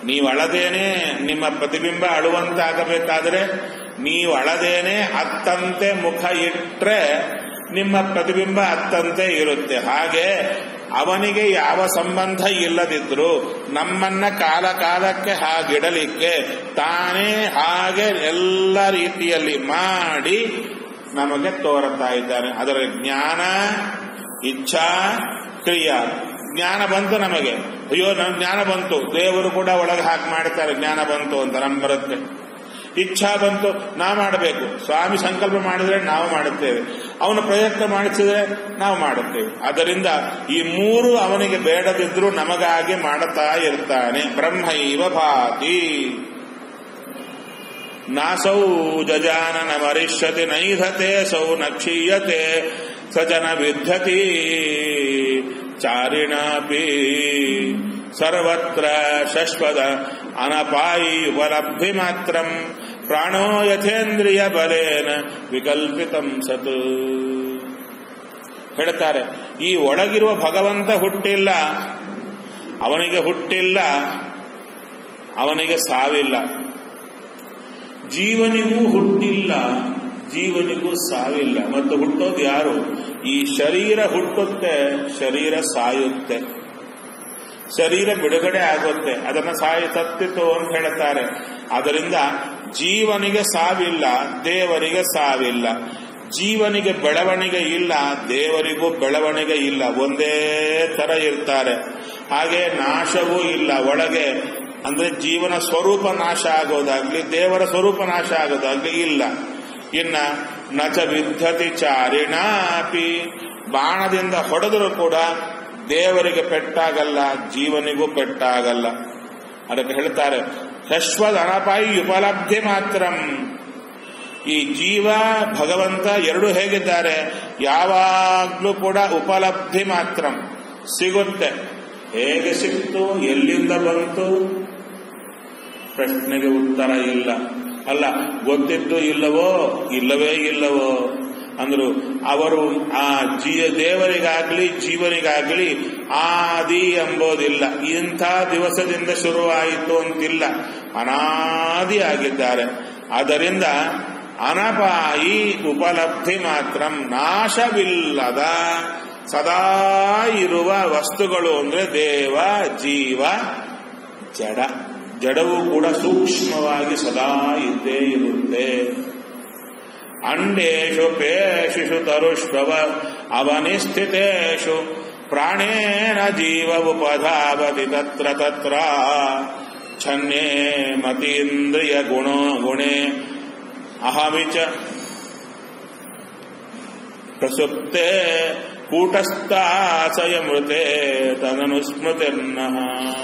ನೀವು ಅಳದೇನೆ ನಿಮ್ಮ ಪ್ರತಿಬಿಂಬ ಅಳುವಂತಾಗಬೇಕಾದ್ರೆ ನೀವು ಅಳದೇನೆ ಅತ್ತಂತೆ ಮುಖ ಇಟ್ರೆ ನಿಮ್ಮ ಪ್ರತಿಬಿಂಬ ಅತ್ತಂತೆ ಇರುತ್ತೆ ಹಾಗೆ ಅವನಿಗೆ ಯಾವ ಸಂಬಂಧ ಇಲ್ಲದಿದ್ರು ನಮ್ಮನ್ನ ಕಾಲ ಕಾಲಕ್ಕೆ ಹಾಗಿಡಲಿಕ್ಕೆ ತಾನೇ ಹಾಗೆ ಎಲ್ಲ ರೀತಿಯಲ್ಲಿ ಮಾಡಿ ನಮಗೆ ತೋರುತ್ತಾ ಇದ್ದಾನೆ ಅದರ ಜ್ಞಾನ ಇಚ್ಛಾ ಕ್ರಿಯಾ ಜ್ಞಾನ ಬಂತು ನಮಗೆ ಅಯ್ಯೋ ನಮ್ ಜ್ಞಾನ ಬಂತು ದೇವರು ಕೂಡ ಒಳಗೆ ಹಾಕಿ ಮಾಡ್ತಾರೆ ಜ್ಞಾನ ಬಂತು ಅಂತ ನಮ್ ಬರುತ್ತೆ ಇಚ್ಛಾ ಬಂತು ನಾ ಮಾಡಬೇಕು ಸ್ವಾಮಿ ಸಂಕಲ್ಪ ಮಾಡಿದ್ರೆ ನಾವು ಮಾಡುತ್ತೇವೆ ಅವನ ಪ್ರಯತ್ನ ಮಾಡಿಸಿದ್ರೆ ನಾವು ಮಾಡುತ್ತೇವೆ ಆದ್ದರಿಂದ ಈ ಮೂರು ಅವನಿಗೆ ಬೇಡದಿದ್ರು ನಮಗಾಗಿ ಮಾಡುತ್ತಾ ಇರ್ತಾನೆ ಬ್ರಹ್ಮೈವ ಭಾತಿ ನಾಸೌ ಜಜಾನನ ಮರಿಷ್ಯತಿ ನೈಧತೆ ಸೌ ನ ಕ್ಷೀಯತೆ ಸಜನ ವಿದ್ಯತಿ ಚಾರಿಣಾಪಿ ಸರ್ವತ್ರ ಶಶ್ವದ ಅನಪಾಯಿ ಉಪಲಬ್ಧಿ ಮಾತ್ರ ಪ್ರಾಣೋ ಯಥೇಂದ್ರಿಯ ಬಲೇನ ವಿಕಲ್ಪಿತಂ ಸತ್ ಹೇಳ್ತಾರೆ ಈ ಒಳಗಿರುವ ಭಗವಂತ ಹುಟ್ಟಿಲ್ಲ ಅವನಿಗೆ ಹುಟ್ಟಿಲ್ಲ ಅವನಿಗೆ ಸಾವಿಲ್ಲ ಜೀವನಿಗೂ ಹುಟ್ಟಿಲ್ಲ ಜೀವನಿಗೂ ಸಾವಿಲ್ಲ ಮತ್ತು ಹುಟ್ಟೋದು ಯಾರು ಈ ಶರೀರ ಹುಟ್ಟುತ್ತೆ ಶರೀರ ಸಾಯುತ್ತೆ ಶರೀರ ಬಿಡುಗಡೆ ಆಗುತ್ತೆ ಅದನ್ನ ಸಾಯಿ ಸತ್ತಿತು ಅಂತ ಹೇಳ್ತಾರೆ ಅದರಿಂದ ಜೀವನಿಗೆ ಸಾವಿಲ್ಲ ದೇವರಿಗೆ ಸಾವಿಲ್ಲ ಜೀವನಿಗೆ ಬೆಳವಣಿಗೆ ಇಲ್ಲ ದೇವರಿಗೂ ಬೆಳವಣಿಗೆ ಇಲ್ಲ ಒಂದೇ ತರ ಇರ್ತಾರೆ ಹಾಗೆ ನಾಶವೂ ಇಲ್ಲ ಒಳಗೆ ಅಂದ್ರೆ ಜೀವನ ಸ್ವರೂಪ ನಾಶ ಆಗೋದಾಗ್ಲಿ ದೇವರ ಸ್ವರೂಪ ನಾಶ ಆಗೋದಾಗ್ಲಿ ಇಲ್ಲ ಇನ್ನ ನಚ ವಿದ್ಧತಿ ಚಾರಿಣಾಪಿ ಬಾಣದಿಂದ ಹೊಡೆದರೂ ಕೂಡ ದೇವರಿಗೆ ಪೆಟ್ಟಾಗಲ್ಲ ಜೀವನಿಗೂ ಪೆಟ್ಟಾಗಲ್ಲ ಅದಕ್ಕೆ ಹೇಳ್ತಾರೆ ಶಶ್ವದ ಅನಪಾಯಿ ಉಪಲಬ್ಧಿ ಮಾತ್ರ ಈ ಜೀವ ಭಗವಂತ ಎರಡು ಹೇಗಿದ್ದಾರೆ ಯಾವಾಗ್ಲೂ ಕೂಡ ಉಪಲಬ್ಧಿ ಮಾತ್ರ ಸಿಗುತ್ತೆ ಹೇಗೆ ಸಿಕ್ತು ಎಲ್ಲಿಂದ ಬಂತು ಪ್ರಶ್ನೆಗೆ ಉತ್ತರ ಇಲ್ಲ ಅಲ್ಲ ಗೊತ್ತಿದ್ದು ಇಲ್ಲವೋ ಇಲ್ಲವೇ ಇಲ್ಲವೋ ಅಂದ್ರು ಅವರು ಆ ಜೀವ ದೇವರಿಗಾಗ್ಲಿ ಜೀವನಿಗಾಗ್ಲಿ ಆದಿ ಎಂಬುದಿಲ್ಲ ಇಂಥ ದಿವಸದಿಂದ ಶುರುವಾಯಿತು ಅಂತಿಲ್ಲ ಅನಾದಿ ಆಗಿದ್ದಾರೆ ಆದ್ದರಿಂದ ಅನಪಾಯಿ ಉಪಲಬ್ಧಿ ಮಾತ್ರ ನಾಶವಿಲ್ಲದ ಸದಾ ಇರುವ ವಸ್ತುಗಳು ಅಂದ್ರೆ ದೇವ ಜೀವ ಜಡ ಜಡವು ಕೂಡ ಸೂಕ್ಷ್ಮವಾಗಿ ಸದಾ ಇದ್ದೇ ಇರುತ್ತೆ ಅಂಡೇಶು ಪೇಶಿಷು ತರುಷ್ವವ ಅವನಿಸ್ಥಿತೇಶು ಪ್ರಾಣೇನ ಜೀವ ಉಪಧಾವತಿ ತತ್ರ ತತ್ರ ಛನ್ನೇ ಮತೀಂದ್ರಿಯ ಗುಣೋ ಗುಣೆ ಅಹಮಿಚ ಪ್ರಸುಪ್ತೆ ಕೂಟಸ್ಥಾಸಯ ಮೃತೆ ತದನು ಸ್ಮೃತಿರ್ನಃ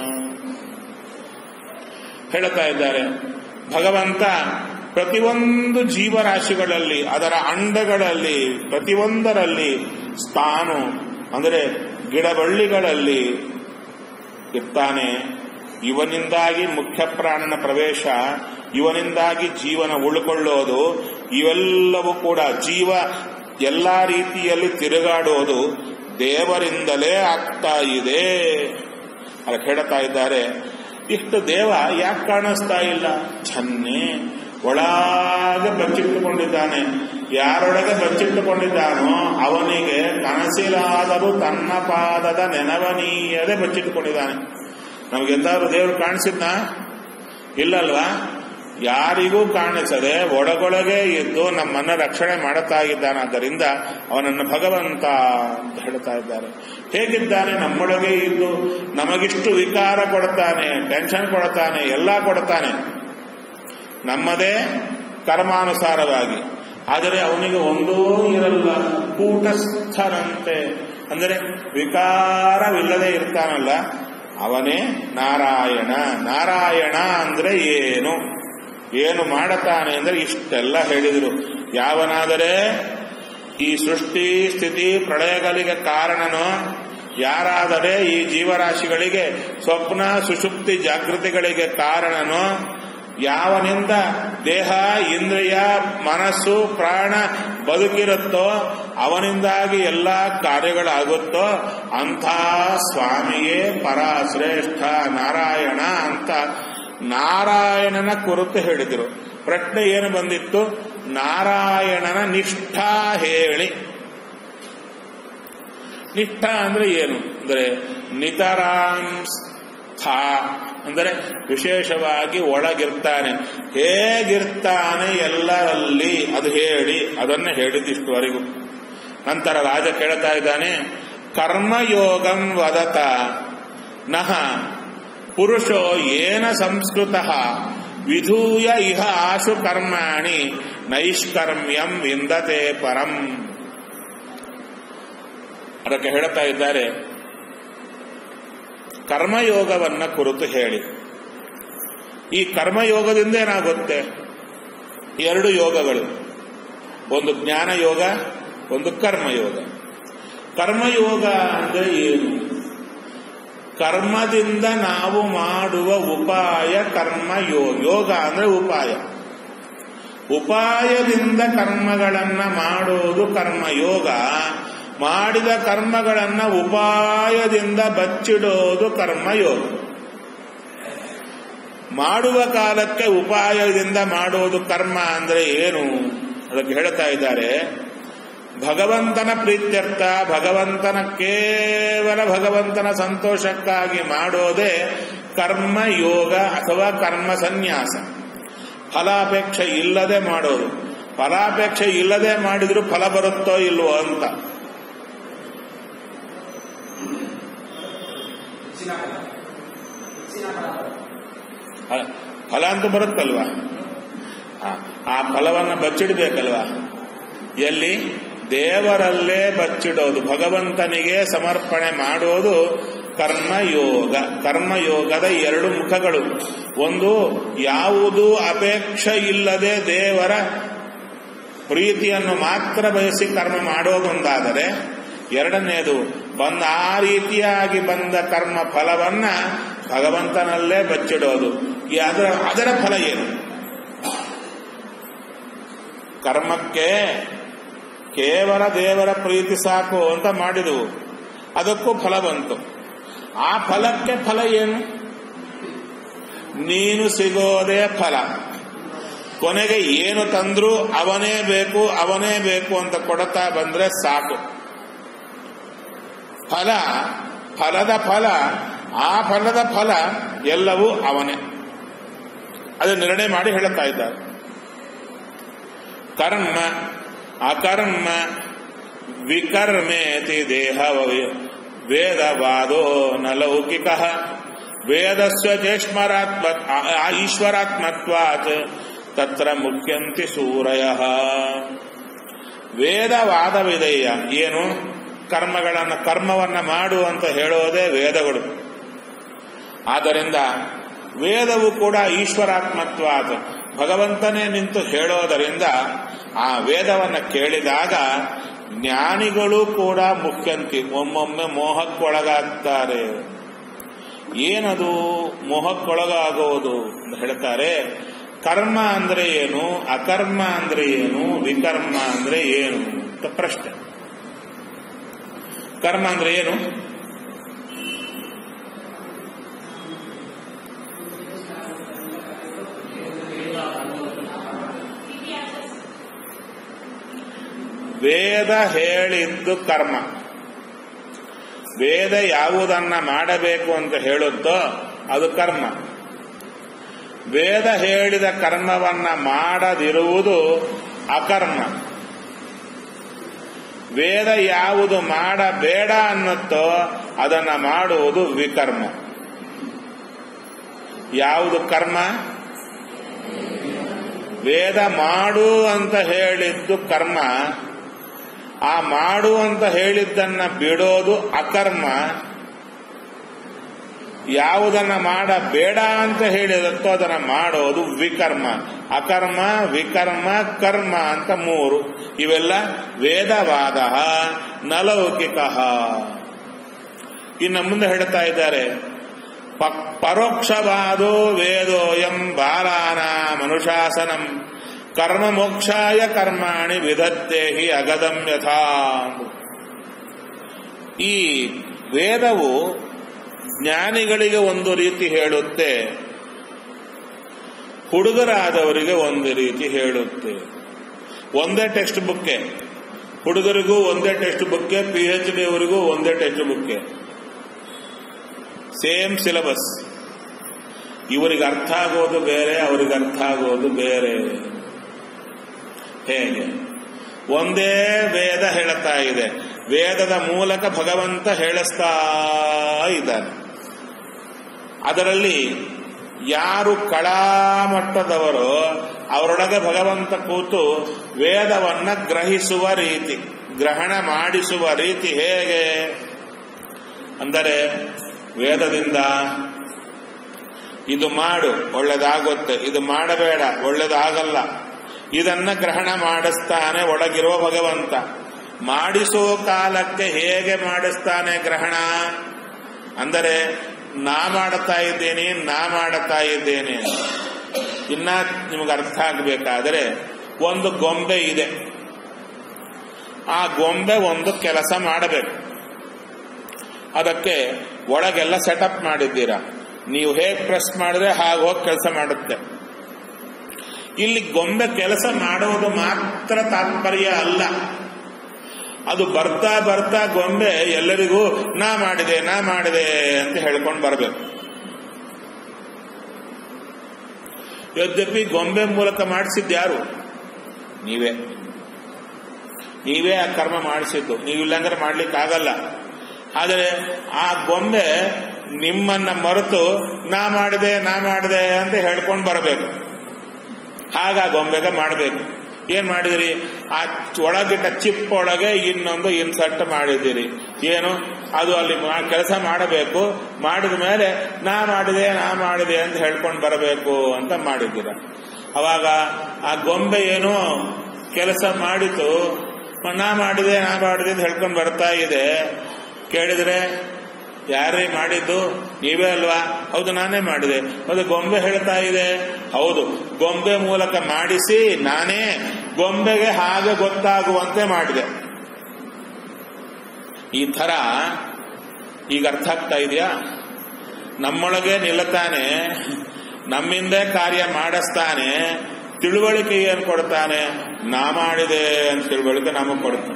ಹೇಳ್ತಾ ಇದ್ದಾರೆ ಭಗವಂತ ಪ್ರತಿಯೊಂದು ಜೀವರಾಶಿಗಳಲ್ಲಿ ಅದರ ಅಂಡಗಳಲ್ಲಿ ಪ್ರತಿಯೊಂದರಲ್ಲಿ ಸ್ಥಾನು ಅಂದರೆ ಗಿಡಬಳ್ಳಿಗಳಲ್ಲಿ ಇರ್ತಾನೆ ಇವನಿಂದಾಗಿ ಮುಖ್ಯ ಪ್ರಾಣನ ಪ್ರವೇಶ ಇವನಿಂದಾಗಿ ಜೀವನ ಉಳ್ಕೊಳ್ಳೋದು ಇವೆಲ್ಲವೂ ಕೂಡ ಜೀವ ಎಲ್ಲಾ ರೀತಿಯಲ್ಲಿ ತಿರುಗಾಡೋದು ದೇವರಿಂದಲೇ ಆಗ್ತಾ ಇದೆ ಅದಕ್ಕೆ ಹೇಳ್ತಾ ಇದ್ದಾರೆ ಇಷ್ಟು ದೇವ ಯಾಕೆ ಕಾಣಿಸ್ತಾ ಇಲ್ಲ ಛನ್ನೆ ಒಳಗೆ ಬಚ್ಚಿಟ್ಟುಕೊಂಡಿದ್ದಾನೆ ಯಾರೊಳಗೆ ಬಚ್ಚಿಟ್ಟುಕೊಂಡಿದ್ದಾನೋ ಅವನಿಗೆ ಕನಸಿಲಾದರೂ ತನ್ನ ಪಾದದ ನೆನವನೀಯದೆ ಬಚ್ಚಿಟ್ಟುಕೊಂಡಿದ್ದಾನೆ ನಮಗೆಂದಾದ್ರೂ ದೇವರು ಕಾಣಿಸಿದ್ನ ಇಲ್ಲಲ್ವಾ ಯಾರಿಗೂ ಕಾಣಿಸದೆ ಒಳಗೊಳಗೆ ಇದ್ದು ನಮ್ಮನ್ನ ರಕ್ಷಣೆ ಮಾಡುತ್ತಾ ಇದ್ದಾನಾದ್ದರಿಂದ ಅವನನ್ನು ಭಗವಂತ ಅಂತ ಹೇಳ್ತಾ ಇದ್ದಾರೆ ಹೇಗಿದ್ದಾನೆ ನಮ್ಮೊಳಗೆ ಇದ್ದು ನಮಗಿಷ್ಟು ವಿಕಾರ ಕೊಡ್ತಾನೆ ಟೆನ್ಷನ್ ಕೊಡ್ತಾನೆ ಎಲ್ಲ ಕೊಡ್ತಾನೆ ನಮ್ಮದೇ ಕರ್ಮಾನುಸಾರವಾಗಿ ಆದರೆ ಅವನಿಗೆ ಒಂದೂ ಇರಲ್ಲ ಕೂಟಸ್ಥನಂತೆ ಅಂದರೆ ವಿಕಾರವಿಲ್ಲದೆ ಇರ್ತಾನಲ್ಲ ಅವನೇ ನಾರಾಯಣ ನಾರಾಯಣ ಅಂದ್ರೆ ಏನು ಏನು ಮಾಡುತ್ತಾನೆ ಅಂದ್ರೆ ಇಷ್ಟೆಲ್ಲ ಹೇಳಿದರು ಯಾವನಾದರೆ ಈ ಸೃಷ್ಟಿ ಸ್ಥಿತಿ ಪ್ರಳಯಗಳಿಗೆ ಕಾರಣನೋ ಯಾರಾದರೆ ಈ ಜೀವರಾಶಿಗಳಿಗೆ ಸ್ವಪ್ನ ಸುಷುಪ್ತಿ ಜಾಗೃತಿಗಳಿಗೆ ಕಾರಣನೋ ಯಾವನಿಂದ ದೇಹ ಇಂದ್ರಿಯ ಮನಸ್ಸು ಪ್ರಾಣ ಬದುಕಿರುತ್ತೋ ಅವನಿಂದಾಗಿ ಎಲ್ಲ ಕಾರ್ಯಗಳಾಗುತ್ತೋ ಅಂಥ ಸ್ವಾಮಿಯೇ ಪರ ಶ್ರೇಷ್ಠ ನಾರಾಯಣ ಅಂತ ನಾರಾಯಣನ ಕುರಿತು ಹೇಳಿದರು ಪ್ರಶ್ನೆ ಏನು ಬಂದಿತ್ತು ನಾರಾಯಣನ ನಿಷ್ಠಾ ಹೇಳಿ ನಿಷ್ಠ ಅಂದ್ರೆ ಏನು ಅಂದರೆ ನಿತರಾಂಸ್ಥಾ ಅಂದರೆ ವಿಶೇಷವಾಗಿ ಒಳಗಿರ್ತಾನೆ ಹೇಗಿರ್ತಾನೆ ಎಲ್ಲರಲ್ಲಿ ಅದು ಹೇಳಿ ಅದನ್ನ ಹೇಳಿದ್ದಿಷ್ಟುವರೆಗೂ ನಂತರ ರಾಜ ಕೇಳ್ತಾ ಇದ್ದಾನೆ ಕರ್ಮಯೋಗಂ ವದತ ನಹ ಪುರುಷೋ ಏನ ಸಂಸ್ಕೃತ ವಿಧೂಯ ಇಹ ಆಶು ಕರ್ಮಾಣಿ ನೈಷ್ಕರ್ಮ್ಯಂ ವಿಂದತೆ ಪರಂ ಅದಕ್ಕೆ ಹೇಳ್ತಾ ಇದ್ದಾರೆ ಕರ್ಮಯೋಗವನ್ನ ಕುರಿತು ಹೇಳಿ ಈ ಕರ್ಮಯೋಗದಿಂದ ಏನಾಗುತ್ತೆ ಎರಡು ಯೋಗಗಳು ಒಂದು ಜ್ಞಾನ ಯೋಗ ಒಂದು ಕರ್ಮಯೋಗ ಕರ್ಮಯೋಗ ಅಂದ್ರೆ ಏನು ಕರ್ಮದಿಂದ ನಾವು ಮಾಡುವ ಉಪಾಯ ಕರ್ಮ ಯೋಗ ಯೋಗ ಅಂದ್ರೆ ಉಪಾಯ ಉಪಾಯದಿಂದ ಕರ್ಮಗಳನ್ನ ಮಾಡೋದು ಕರ್ಮಯೋಗ ಮಾಡಿದ ಕರ್ಮಗಳನ್ನ ಉಪಾಯದಿಂದ ಬಚ್ಚಿಡೋದು ಕರ್ಮಯೋಗ ಮಾಡುವ ಕಾಲಕ್ಕೆ ಉಪಾಯದಿಂದ ಮಾಡೋದು ಕರ್ಮ ಅಂದ್ರೆ ಏನು ಅದಕ್ಕೆ ಹೇಳ್ತಾ ಇದ್ದಾರೆ ಭಗವಂತನ ಪ್ರೀತ್ಯರ್ಥ ಭಗವಂತನ ಕೇವಲ ಭಗವಂತನ ಸಂತೋಷಕ್ಕಾಗಿ ಮಾಡೋದೇ ಕರ್ಮ ಯೋಗ ಅಥವಾ ಕರ್ಮ ಸನ್ಯಾಸ ಫಲಾಪೇಕ್ಷೆ ಇಲ್ಲದೆ ಮಾಡೋದು ಫಲಾಪೇಕ್ಷೆ ಇಲ್ಲದೆ ಮಾಡಿದ್ರು ಫಲ ಬರುತ್ತೋ ಇಲ್ವೋ ಅಂತ ಫಲ- ಫಲ ಅಂತೂ ಬರುತ್ತಲ್ವಾ ಆ- ಆ ಫಲವನ್ನು ಬಚ್ಚಿಡಬೇಕಲ್ವಾ ಎಲ್ಲಿ ದೇವರಲ್ಲೇ ಬಚ್ಚಿಡೋದು ಭಗವಂತನಿಗೆ ಸಮರ್ಪಣೆ ಮಾಡೋದು ಕರ್ಮಯೋಗ ಕರ್ಮಯೋಗದ ಎರಡು ಮುಖಗಳು ಒಂದು ಯಾವುದು ಅಪೇಕ್ಷೆ ಇಲ್ಲದೆ ದೇವರ ಪ್ರೀತಿಯನ್ನು ಮಾತ್ರ ಬಯಸಿ ಕರ್ಮ ಮಾಡೋದೊಂದಾದರೆ ಎರಡನೆಯದು ಬಂದ ಆ ರೀತಿಯಾಗಿ ಬಂದ ಕರ್ಮ ಫಲವನ್ನ ಭಗವಂತನಲ್ಲೇ ಬಚ್ಚಿಡೋದು ಈ ಅದರ ಅದರ ಫಲ ಏನು ಕರ್ಮಕ್ಕೆ ಕೇವಲ ದೇವರ ಪ್ರೀತಿ ಸಾಕು ಅಂತ ಮಾಡಿದವು ಅದಕ್ಕೂ ಫಲ ಬಂತು ಆ ಫಲಕ್ಕೆ ಫಲ ಏನು ನೀನು ಸಿಗೋದೇ ಫಲ ಕೊನೆಗೆ ಏನು ತಂದ್ರೂ ಅವನೇ ಬೇಕು ಅವನೇ ಬೇಕು ಅಂತ ಕೊಡ್ತಾ ಬಂದ್ರೆ ಸಾಕು ಫಲ ಫಲದ ಫಲ ಆ ಫಲದ ಫಲ ಎಲ್ಲವೂ ಅವನೇ ಅದು ನಿರ್ಣಯ ಮಾಡಿ ಹೇಳುತ್ತಾ ಇದ್ದಾರೆ ಕರ್ಮ ಅಕರ್ಮ ವಿಕರ್ಮೇತಿ ದೇಹ ವೇದವಾದೋ ನ ಲೌಕಿಕ ವೇದಸ್ಯ ಚೇಷ್ಮರಾತ್ಮ ಈಶ್ವರಾತ್ಮತ್ವಾತ್ ತತ್ರ ಮುಖ್ಯಂತಿ ಸೂರಯ ವೇದವಾದವಿದೆಯ ಏನು ಕರ್ಮಗಳನ್ನು ಕರ್ಮವನ್ನ ಮಾಡು ಅಂತ ಹೇಳೋದೇ ವೇದಗಳು ಆದ್ದರಿಂದ ವೇದವು ಕೂಡ ಈಶ್ವರಾತ್ಮತ್ವಾದ ಭಗವಂತನೇ ನಿಂತು ಹೇಳೋದರಿಂದ ಆ ವೇದವನ್ನ ಕೇಳಿದಾಗ ಜ್ಞಾನಿಗಳು ಕೂಡ ಮುಖ್ಯಂತಿ ಒಮ್ಮೊಮ್ಮೆ ಮೋಹಕ್ಕೊಳಗಾಗ್ತಾರೆ ಏನದು ಮೋಹಕ್ಕೊಳಗಾಗುವುದು ಅಂತ ಹೇಳ್ತಾರೆ ಕರ್ಮ ಅಂದ್ರೆ ಏನು ಅಕರ್ಮ ಅಂದ್ರೆ ಏನು ವಿಕರ್ಮ ಅಂದ್ರೆ ಏನು ಅಂತ ಪ್ರಶ್ನೆ ಕರ್ಮ ಅಂದ್ರೆ ಏನು ವೇದ ಹೇಳಿದ್ದು ಕರ್ಮ ವೇದ ಯಾವುದನ್ನ ಮಾಡಬೇಕು ಅಂತ ಹೇಳುತ್ತೋ ಅದು ಕರ್ಮ ವೇದ ಹೇಳಿದ ಕರ್ಮವನ್ನ ಮಾಡದಿರುವುದು ಅಕರ್ಮ ವೇದ ಯಾವುದು ಮಾಡಬೇಡ ಅನ್ನುತ್ತೋ ಅದನ್ನ ಮಾಡುವುದು ವಿಕರ್ಮ ಯಾವುದು ಕರ್ಮ ವೇದ ಮಾಡು ಅಂತ ಹೇಳಿದ್ದು ಕರ್ಮ ಆ ಮಾಡು ಅಂತ ಹೇಳಿದ್ದನ್ನ ಬಿಡೋದು ಅಕರ್ಮ ಯಾವುದನ್ನ ಮಾಡಬೇಡ ಅಂತ ಹೇಳಿದತ್ತೋ ಅದನ್ನ ಮಾಡೋದು ವಿಕರ್ಮ ಅಕರ್ಮ ವಿಕರ್ಮ ಕರ್ಮ ಅಂತ ಮೂರು ಇವೆಲ್ಲ ವೇದವಾದ ನಲೌಕಿಕ ಇನ್ನು ಮುಂದೆ ಹೇಳ್ತಾ ಇದ್ದಾರೆ ಪ- ಪರೋಕ್ಷವಾದೋ ವೇದೋಯಂ ಬಾಲಾನ ಮನುಶಾಸನಂ ಕರ್ಮ ಮೋಕ್ಷಾಯ ಕರ್ಮಾಣಿ ವಿಧತ್ತೆ ಹಿ ಅಗದಂ ಯಥಾ ಈ ವೇದವು ಜ್ಞಾನಿಗಳಿಗೆ ಒಂದು ರೀತಿ ಹೇಳುತ್ತೆ ಹುಡುಗರಾದವರಿಗೆ ಒಂದು ರೀತಿ ಹೇಳುತ್ತೆ ಒಂದೇ ಟೆಕ್ಸ್ಟ್ ಬುಕ್ಕೆ ಹುಡುಗರಿಗೂ ಒಂದೇ ಟೆಕ್ಸ್ಟ್ ಬುಕ್ಕೆ ಪಿ ಎಚ್ ಡಿ ಅವರಿಗೂ ಒಂದೇ ಟೆಕ್ಸ್ಟ್ ಬುಕ್ಕೆ ಸೇಮ್ ಸಿಲೆಬಸ್ ಇವರಿಗೆ ಅರ್ಥ ಆಗೋದು ಬೇರೆ ಅವರಿಗೆ ಅರ್ಥ ಆಗೋದು ಬೇರೆ ಹೇಗೆ ಒಂದೇ ವೇದ ಹೇಳುತ್ತಾ ಇದೆ ವೇದದ ಮೂಲಕ ಭಗವಂತ ಹೇಳಿಸ್ತಾ ಇದ್ದಾನೆ ಅದರಲ್ಲಿ ಯಾರು ಕಳಾಮಟ್ಟದವರೋ ಅವರೊಳಗೆ ಭಗವಂತ ಕೂತು ವೇದವನ್ನ ಗ್ರಹಿಸುವ ರೀತಿ ಗ್ರಹಣ ಮಾಡಿಸುವ ರೀತಿ ಹೇಗೆ ಅಂದರೆ ವೇದದಿಂದ ಇದು ಮಾಡು ಒಳ್ಳೇದಾಗುತ್ತೆ ಇದು ಮಾಡಬೇಡ ಒಳ್ಳೇದಾಗಲ್ಲ ಇದನ್ನ ಗ್ರಹಣ ಮಾಡಿಸ್ತಾನೆ ಒಳಗಿರುವ ಭಗವಂತ ಮಾಡಿಸೋ ಕಾಲಕ್ಕೆ ಹೇಗೆ ಮಾಡಿಸ್ತಾನೆ ಗ್ರಹಣ ಅಂದರೆ ನಾ ಮಾಡುತ್ತಾ ಇದ್ದೇನೆ ನಾ ಮಾಡುತ್ತಾ ಇದ್ದೇನೆ ಇನ್ನ ನಿಮಗೆ ಅರ್ಥ ಆಗಬೇಕಾದರೆ ಒಂದು ಗೊಂಬೆ ಇದೆ ಆ ಗೊಂಬೆ ಒಂದು ಕೆಲಸ ಮಾಡಬೇಕು ಅದಕ್ಕೆ ಒಳಗೆಲ್ಲ ಸೆಟಪ್ ಮಾಡಿದ್ದೀರಾ ನೀವು ಹೇಗೆ ಪ್ರೆಸ್ ಮಾಡಿದ್ರೆ ಹಾಗೆ ಹೋಗಿ ಕೆಲಸ ಮಾಡುತ್ತೆ ಇಲ್ಲಿ ಗೊಂಬೆ ಕೆಲಸ ಮಾಡೋದು ಮಾತ್ರ ತಾತ್ಪರ್ಯ ಅಲ್ಲ ಅದು ಬರ್ತಾ ಬರ್ತಾ ಗೊಂಬೆ ಎಲ್ಲರಿಗೂ ನಾ ಮಾಡಿದೆ ನಾ ಮಾಡಿದೆ ಅಂತ ಹೇಳ್ಕೊಂಡು ಬರಬೇಕು ಯದ್ಯಪಿ ಗೊಂಬೆ ಮೂಲಕ ಮಾಡಿಸಿದ್ದು ಯಾರು ನೀವೇ ನೀವೇ ಆ ಕರ್ಮ ಮಾಡಿಸಿದ್ದು ನೀವಿಲ್ಲಂದ್ರೆ ಮಾಡ್ಲಿಕ್ಕೆ ಆಗಲ್ಲ ಆದರೆ ಆ ಗೊಂಬೆ ನಿಮ್ಮನ್ನ ಮರೆತು ನಾ ಮಾಡಿದೆ ನಾ ಮಾಡಿದೆ ಅಂತ ಹೇಳ್ಕೊಂಡು ಬರಬೇಕು ಆಗ ಆ ಗೊಂಬೆಗೆ ಮಾಡಬೇಕು ಏನ್ ಮಾಡಿದಿರಿ ಆ ಒಳಗಿಟ್ಟ ಚಿಪ್ ಒಳಗೆ ಇನ್ನೊಂದು ಇನ್ಸರ್ಟ್ ಮಾಡಿದ್ದೀರಿ ಏನು ಅದು ಅಲ್ಲಿ ಕೆಲಸ ಮಾಡಬೇಕು ಮಾಡಿದ ಮೇಲೆ ನಾ ಮಾಡಿದೆ ನಾ ಮಾಡಿದೆ ಅಂತ ಹೇಳ್ಕೊಂಡು ಬರಬೇಕು ಅಂತ ಮಾಡಿದ್ದೀರ ಅವಾಗ ಆ ಗೊಂಬೆ ಏನೋ ಕೆಲಸ ಮಾಡಿತು ನಾ ಮಾಡಿದೆ ನಾ ಮಾಡಿದೆ ಅಂತ ಹೇಳ್ಕೊಂಡು ಬರ್ತಾ ಇದೆ ಕೇಳಿದ್ರೆ ಯಾರೇ ಮಾಡಿದ್ದು ನೀವೇ ಅಲ್ವಾ ಹೌದು ನಾನೇ ಮಾಡಿದೆ ಹೌದು ಗೊಂಬೆ ಹೇಳ್ತಾ ಇದೆ ಹೌದು ಗೊಂಬೆ ಮೂಲಕ ಮಾಡಿಸಿ ನಾನೇ ಗೊಂಬೆಗೆ ಹಾಗೆ ಗೊತ್ತಾಗುವಂತೆ ಮಾಡಿದೆ ಈ ತರ ಈಗ ಅರ್ಥ ಆಗ್ತಾ ಇದೆಯಾ ನಮ್ಮೊಳಗೆ ನಿಲ್ಲತಾನೆ ನಮ್ಮಿಂದೇ ಕಾರ್ಯ ಮಾಡಿಸ್ತಾನೆ ತಿಳುವಳಿಕೆ ಏನು ಕೊಡ್ತಾನೆ ನಾ ಮಾಡಿದೆ ಅಂತ ತಿಳುವಳಿಕೆ ನಮಗೆ ಕೊಡ್ತಾನೆ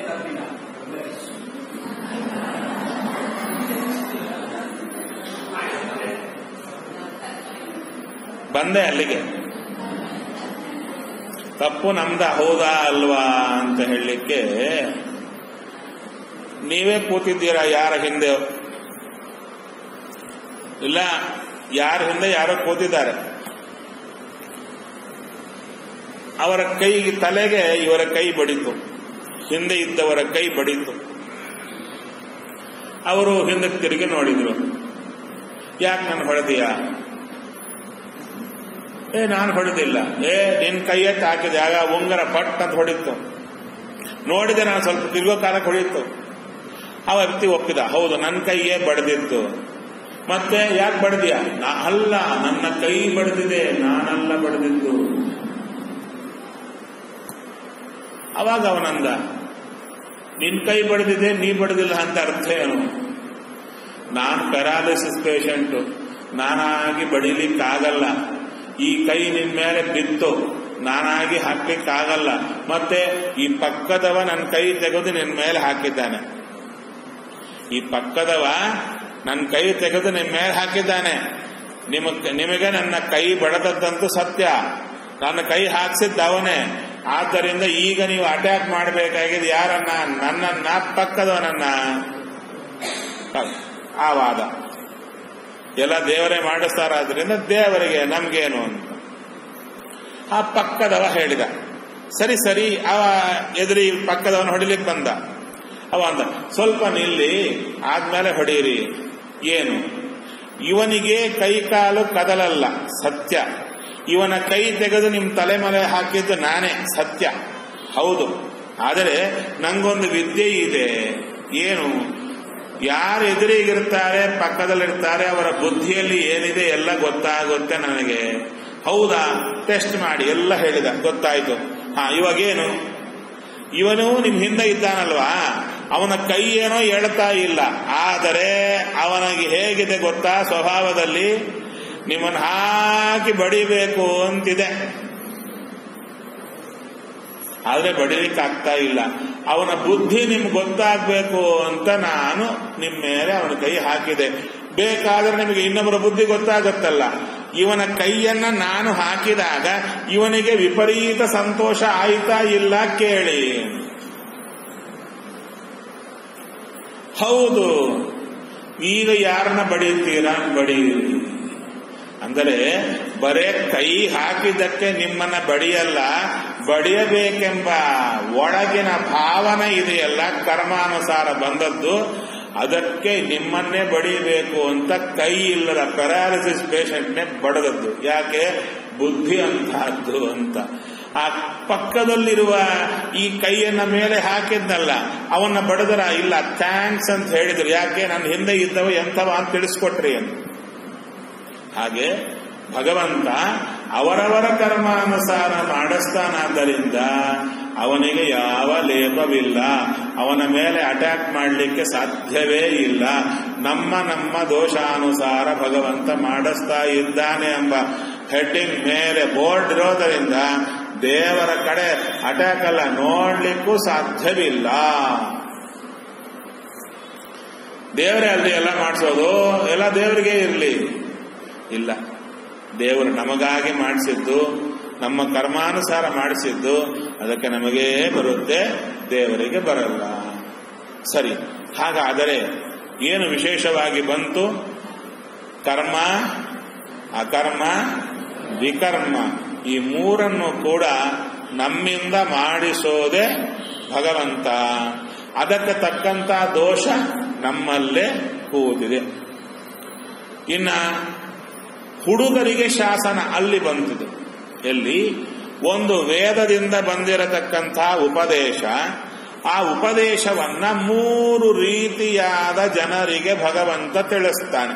ಬಂದೆ ಅಲ್ಲಿಗೆ ತಪ್ಪು ನಮ್ದ ಹೌದಾ ಅಲ್ವಾ ಅಂತ ಹೇಳಲಿಕ್ಕೆ ನೀವೇ ಕೂತಿದ್ದೀರಾ ಯಾರ ಹಿಂದೆ ಇಲ್ಲ ಯಾರ ಹಿಂದೆ ಯಾರೋ ಕೂತಿದ್ದಾರೆ ಅವರ ಕೈ ತಲೆಗೆ ಇವರ ಕೈ ಬಡಿತು ಹಿಂದೆ ಇದ್ದವರ ಕೈ ಬಡಿತು ಅವರು ಹಿಂದಕ್ಕೆ ತಿರುಗಿ ನೋಡಿದ್ರು ಯಾಕೆ ನಾನು ಹೊಡೆದೀಯಾ ಏ ನಾನು ಹೊಡೆದಿಲ್ಲ ಏ ನಿನ್ ಕೈಯೆತ್ತು ಹಾಕಿದೆ ಆಗ ಉಂಗರ ಪಟ್ ಅಂತ ಹೊಡಿತು ನೋಡಿದೆ ನಾನು ಸ್ವಲ್ಪ ತಿರುಗೋ ಕಾಲಕ್ಕೆ ಹೊಡಿತು ಆ ವ್ಯಕ್ತಿ ಒಪ್ಪಿದ ಹೌದು ನನ್ನ ಕೈಯೇ ಬಡ್ದಿತ್ತು ಮತ್ತೆ ಯಾಕೆ ಬಡ್ದಿಯ ಅಲ್ಲ ನನ್ನ ಕೈ ಬಡ್ದಿದೆ ನಾನಲ್ಲ ಬಡ್ದಿದ್ದು ಅವಾಗ ಅವನಂದ ನಿನ್ ಕೈ ಬಡ್ದಿದೆ ನೀ ಬಡ್ದಿಲ್ಲ ಅಂತ ಅರ್ಥ ಏನು ನಾನು ಪ್ಯಾರಾಲಿಸಿಸ್ ಪೇಷಂಟು ನಾನಾಗಿ ಬಡಿಲಿಕ್ಕಾಗಲ್ಲ ಈ ಕೈ ನಿನ್ ಮೇಲೆ ಬಿತ್ತು ನಾನಾಗಿ ಹಾಕ್ಲಿಕ್ಕಾಗಲ್ಲ ಮತ್ತೆ ಈ ಪಕ್ಕದವ ನನ್ನ ಕೈ ತೆಗೆದು ನಿನ್ ಮೇಲೆ ಹಾಕಿದ್ದಾನೆ ಈ ಪಕ್ಕದವ ನನ್ನ ಕೈ ತೆಗೆದು ನಿನ್ ಮೇಲೆ ಹಾಕಿದ್ದಾನೆ ನಿಮ ನಿಮಗೆ ನನ್ನ ಕೈ ಬಡದದ್ದಂತೂ ಸತ್ಯ ನನ್ನ ಕೈ ಹಾಕ್ಸಿದ್ದವನೇ ಆದ್ದರಿಂದ ಈಗ ನೀವು ಅಟ್ಯಾಕ್ ಮಾಡಬೇಕಾಗಿದೆ ಯಾರನ್ನ ನನ್ನನ್ನ ಪಕ್ಕದವನನ್ನ ಆ ವಾದ ಎಲ್ಲ ದೇವರೇ ಮಾಡಿಸ್ತಾರಾದ್ರಿಂದ ದೇವರಿಗೆ ನಮ್ಗೇನು ಅಂತ ಆ ಪಕ್ಕದವ ಹೇಳಿದ ಸರಿ ಸರಿ ಅವ ಎದುರಿ ಪಕ್ಕದವನ ಹೊಡಿಲಿಕ್ಕೆ ಬಂದ ಅವ ಅಂದ ಸ್ವಲ್ಪ ನಿಲ್ಲಿ ಆದ್ಮೇಲೆ ಹೊಡೀರಿ ಏನು ಇವನಿಗೆ ಕೈ ಕಾಲು ಕದಲಲ್ಲ ಸತ್ಯ ಇವನ ಕೈ ತೆಗೆದು ನಿಮ್ ತಲೆ ಮೇಲೆ ಹಾಕಿದ್ದು ನಾನೇ ಸತ್ಯ ಹೌದು ಆದರೆ ನಂಗೊಂದು ವಿದ್ಯೆ ಇದೆ ಏನು ಯಾರು ಎದುರಿಗಿರ್ತಾರೆ ಪಕ್ಕದಲ್ಲಿರ್ತಾರೆ ಅವರ ಬುದ್ಧಿಯಲ್ಲಿ ಏನಿದೆ ಎಲ್ಲ ಗೊತ್ತಾಗುತ್ತೆ ನನಗೆ ಹೌದಾ ಟೆಸ್ಟ್ ಮಾಡಿ ಎಲ್ಲ ಹೇಳಿದ ಗೊತ್ತಾಯ್ತು ಹಾ ಇವಾಗೇನು ಇವನು ನಿಮ್ ಹಿಂದೆ ಇದ್ದಾನಲ್ವಾ ಅವನ ಕೈ ಏನೋ ಹೇಳ್ತಾ ಇಲ್ಲ ಆದರೆ ಅವನಿಗೆ ಹೇಗಿದೆ ಗೊತ್ತಾ ಸ್ವಭಾವದಲ್ಲಿ ನಿಮ್ಮನ್ನು ಹಾಕಿ ಬಡಿಬೇಕು ಅಂತಿದೆ ಆದ್ರೆ ಬಡಿಲಿಕ್ಕೆ ಆಗ್ತಾ ಇಲ್ಲ ಅವನ ಬುದ್ಧಿ ನಿಮ್ಗೆ ಗೊತ್ತಾಗಬೇಕು ಅಂತ ನಾನು ನಿಮ್ಮ ಮೇಲೆ ಅವನ ಕೈ ಹಾಕಿದೆ ಬೇಕಾದ್ರೆ ನಿಮಗೆ ಇನ್ನೊಬ್ಬರ ಬುದ್ಧಿ ಗೊತ್ತಾಗತ್ತಲ್ಲ ಇವನ ಕೈಯನ್ನ ನಾನು ಹಾಕಿದಾಗ ಇವನಿಗೆ ವಿಪರೀತ ಸಂತೋಷ ಆಯ್ತಾ ಇಲ್ಲ ಕೇಳಿ ಹೌದು ಈಗ ಯಾರನ್ನ ಬಡಿತೀರಾ ಬಡೀರಿ ಅಂದರೆ ಬರೇ ಕೈ ಹಾಕಿದ್ದಕ್ಕೆ ನಿಮ್ಮನ್ನ ಬಡಿಯಲ್ಲ ಬಡಿಯಬೇಕೆಂಬ ಒಳಗಿನ ಭಾವನೆ ಇದೆಯಲ್ಲ ಕರ್ಮಾನುಸಾರ ಬಂದದ್ದು ಅದಕ್ಕೆ ನಿಮ್ಮನ್ನೇ ಬಡಿಯಬೇಕು ಅಂತ ಕೈ ಇಲ್ಲದ ಪ್ಯಾರಾಲಿಸಿಸ್ ಪೇಷಂಟ್ನೇ ಬಡದದ್ದು ಯಾಕೆ ಬುದ್ಧಿ ಅಂತಹದ್ದು ಅಂತ ಆ ಪಕ್ಕದಲ್ಲಿರುವ ಈ ಕೈಯನ್ನ ಮೇಲೆ ಹಾಕಿದ್ನಲ್ಲ ಅವನ್ನ ಬಡದರ ಇಲ್ಲ ಥ್ಯಾಂಕ್ಸ್ ಅಂತ ಹೇಳಿದ್ರು ಯಾಕೆ ನನ್ನ ಹಿಂದೆ ಇದ್ದವ ಎಂಥವ ಅಂತ ತಿಳಿಸ್ಕೊಟ್ರಿ ಅಂತ ಹಾಗೆ ಭಗವಂತ ಅವರವರ ಕರ್ಮಾನುಸಾರ ಮಾಡಿಸ್ತಾನಾದ್ದರಿಂದ ಅವನಿಗೆ ಯಾವ ಲೇಪವಿಲ್ಲ ಅವನ ಮೇಲೆ ಅಟ್ಯಾಕ್ ಮಾಡಲಿಕ್ಕೆ ಸಾಧ್ಯವೇ ಇಲ್ಲ ನಮ್ಮ ನಮ್ಮ ದೋಷಾನುಸಾರ ಭಗವಂತ ಮಾಡಿಸ್ತಾ ಇದ್ದಾನೆ ಎಂಬ ಹೆಡ್ಡಿಂಗ್ ಮೇಲೆ ಬೋರ್ಡ್ ಇರೋದರಿಂದ ದೇವರ ಕಡೆ ಅಟ್ಯಾಕ್ ಅಲ್ಲ ನೋಡ್ಲಿಕ್ಕೂ ಸಾಧ್ಯವಿಲ್ಲ ದೇವರೇ ಅಲ್ಲಿ ಎಲ್ಲ ಮಾಡಿಸೋದು ಎಲ್ಲ ದೇವರಿಗೆ ಇರಲಿ ಇಲ್ಲ ದೇವರು ನಮಗಾಗಿ ಮಾಡಿಸಿದ್ದು ನಮ್ಮ ಕರ್ಮಾನುಸಾರ ಮಾಡಿಸಿದ್ದು ಅದಕ್ಕೆ ನಮಗೇ ಬರುತ್ತೆ ದೇವರಿಗೆ ಬರಲ್ಲ ಸರಿ ಹಾಗಾದರೆ ಏನು ವಿಶೇಷವಾಗಿ ಬಂತು ಕರ್ಮ ಅಕರ್ಮ ವಿಕರ್ಮ ಈ ಮೂರನ್ನು ಕೂಡ ನಮ್ಮಿಂದ ಮಾಡಿಸೋದೇ ಭಗವಂತ ಅದಕ್ಕೆ ತಕ್ಕಂತ ದೋಷ ನಮ್ಮಲ್ಲೇ ಕೂತಿದೆ ಇನ್ನ ಹುಡುಗರಿಗೆ ಶಾಸನ ಅಲ್ಲಿ ಬಂತಿದೆ ಎಲ್ಲಿ ಒಂದು ವೇದದಿಂದ ಬಂದಿರತಕ್ಕಂಥ ಉಪದೇಶ ಆ ಉಪದೇಶವನ್ನ ಮೂರು ರೀತಿಯಾದ ಜನರಿಗೆ ಭಗವಂತ ತಿಳಿಸ್ತಾನೆ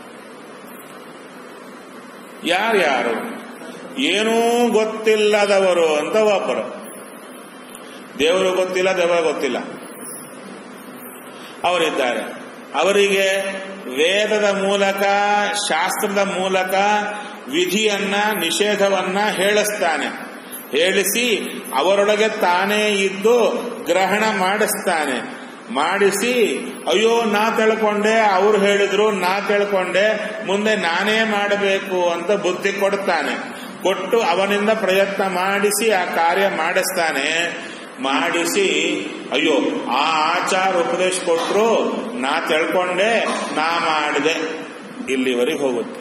ಯಾರ್ಯಾರು ಏನೂ ಗೊತ್ತಿಲ್ಲದವರು ಅಂತ ಒಬ್ಬರು ದೇವರು ಗೊತ್ತಿಲ್ಲ ದೇವರ ಗೊತ್ತಿಲ್ಲ ಅವರಿದ್ದಾರೆ ಅವರಿಗೆ ವೇದದ ಮೂಲಕ ಶಾಸ್ತ್ರದ ಮೂಲಕ ವಿಧಿಯನ್ನ ನಿಷೇಧವನ್ನ ಹೇಳಿಸ್ತಾನೆ ಹೇಳಿಸಿ ಅವರೊಳಗೆ ತಾನೇ ಇದ್ದು ಗ್ರಹಣ ಮಾಡಿಸ್ತಾನೆ ಮಾಡಿಸಿ ಅಯ್ಯೋ ನಾ ತಿಳ್ಕೊಂಡೆ ಅವ್ರು ಹೇಳಿದ್ರು ನಾ ತಿಳ್ಕೊಂಡೆ ಮುಂದೆ ನಾನೇ ಮಾಡಬೇಕು ಅಂತ ಬುದ್ಧಿ ಕೊಡ್ತಾನೆ ಕೊಟ್ಟು ಅವನಿಂದ ಪ್ರಯತ್ನ ಮಾಡಿಸಿ ಆ ಕಾರ್ಯ ಮಾಡಿಸ್ತಾನೆ ಮಾಡಿಸಿ ಅಯ್ಯೋ ಆ ಆಚಾರ ಉಪದೇಶ ಕೊಟ್ಟರು ನಾ ತಿಳ್ಕೊಂಡೆ ನಾ ಮಾಡಿದೆ ಇಲ್ಲಿವರೆಗೆ ಹೋಗುತ್ತೆ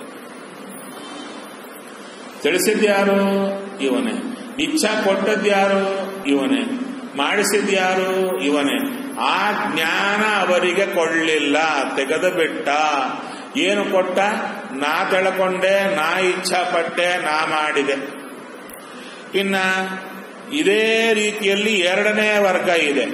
ತಿಳಿಸಿದ್ಯಾರು ಇವನೇ ಇಚ್ಛಾ ಕೊಟ್ಟದ್ಯಾರು ಇವನೇ ಮಾಡಿಸಿದ್ಯಾರು ಇವನೇ ಆ ಜ್ಞಾನ ಅವರಿಗೆ ಕೊಳ್ಳಿಲ್ಲ ತೆಗೆದು ಬಿಟ್ಟ ಏನು ಕೊಟ್ಟ ನಾ ತಿಳ್ಕೊಂಡೆ ನಾ ಇಚ್ಛಾ ಪಟ್ಟೆ ನಾ ಮಾಡಿದೆ ಇನ್ನ ಇದೇ ರೀತಿಯಲ್ಲಿ ಎರಡನೇ ವರ್ಗ ಇದೆ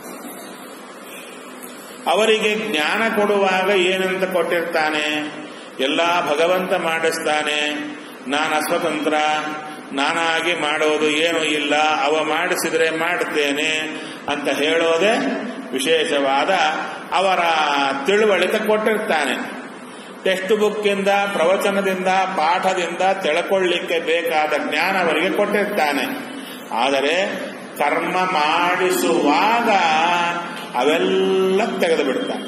ಅವರಿಗೆ ಜ್ಞಾನ ಕೊಡುವಾಗ ಏನಂತ ಕೊಟ್ಟಿರ್ತಾನೆ ಎಲ್ಲ ಭಗವಂತ ಮಾಡಿಸ್ತಾನೆ ನಾನು ಅಸ್ವತಂತ್ರ ನಾನಾಗಿ ಮಾಡೋದು ಏನೂ ಇಲ್ಲ ಅವ ಮಾಡಿಸಿದ್ರೆ ಮಾಡ್ತೇನೆ ಅಂತ ಹೇಳೋದೇ ವಿಶೇಷವಾದ ಅವರ ತಿಳುವಳಿಕೆ ಕೊಟ್ಟಿರ್ತಾನೆ ಟೆಕ್ಸ್ಟ್ ಬುಕ್ಕಿಂದ ಪ್ರವಚನದಿಂದ ಪಾಠದಿಂದ ತಿಳ್ಕೊಳ್ಳಿಕ್ಕೆ ಬೇಕಾದ ಜ್ಞಾನ ಅವರಿಗೆ ಕೊಟ್ಟಿರ್ತಾನೆ ಆದರೆ ಕರ್ಮ ಮಾಡಿಸುವಾಗ ಅವೆಲ್ಲ ತೆಗೆದು ಬಿಡ್ತಾನೆ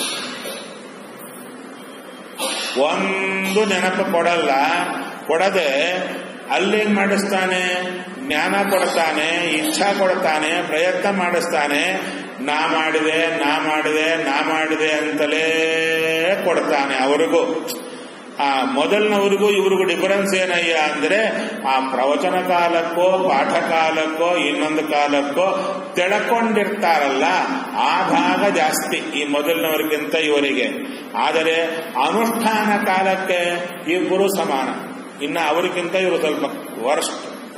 ಒಂದು ನೆನಪು ಕೊಡಲ್ಲ ಕೊಡದೆ ಅಲ್ಲೇನ್ ಮಾಡಿಸ್ತಾನೆ ಜ್ಞಾನ ಕೊಡ್ತಾನೆ ಇಚ್ಛಾ ಕೊಡ್ತಾನೆ ಪ್ರಯತ್ನ ಮಾಡಿಸ್ತಾನೆ ನಾ ಮಾಡಿದೆ ನಾ ಮಾಡಿದೆ ನಾ ಮಾಡಿದೆ ಅಂತಲೇ ಕೊಡ್ತಾನೆ ಅವರಿಗೂ ಆ ಮೊದಲಿನವರಿಗೂ ಇವ್ರಿಗೂ ಡಿಫರೆನ್ಸ್ ಏನಯ್ಯ ಅಂದ್ರೆ ಆ ಪ್ರವಚನ ಕಾಲಕ್ಕೋ ಪಾಠ ಕಾಲಕ್ಕೋ ಇನ್ನೊಂದು ಕಾಲಕ್ಕೋ ತಿಳ್ಕೊಂಡಿರ್ತಾರಲ್ಲ ಆ ಭಾಗ ಜಾಸ್ತಿ ಈ ಮೊದಲಿನವರಿಗಿಂತ ಇವರಿಗೆ ಆದರೆ ಅನುಷ್ಠಾನ ಕಾಲಕ್ಕೆ ಇಬ್ಬರು ಸಮಾನ ಇನ್ನ ಅವರಿಗಿಂತ ಇವರು ಸ್ವಲ್ಪ ವರ್ಸ್ಟ್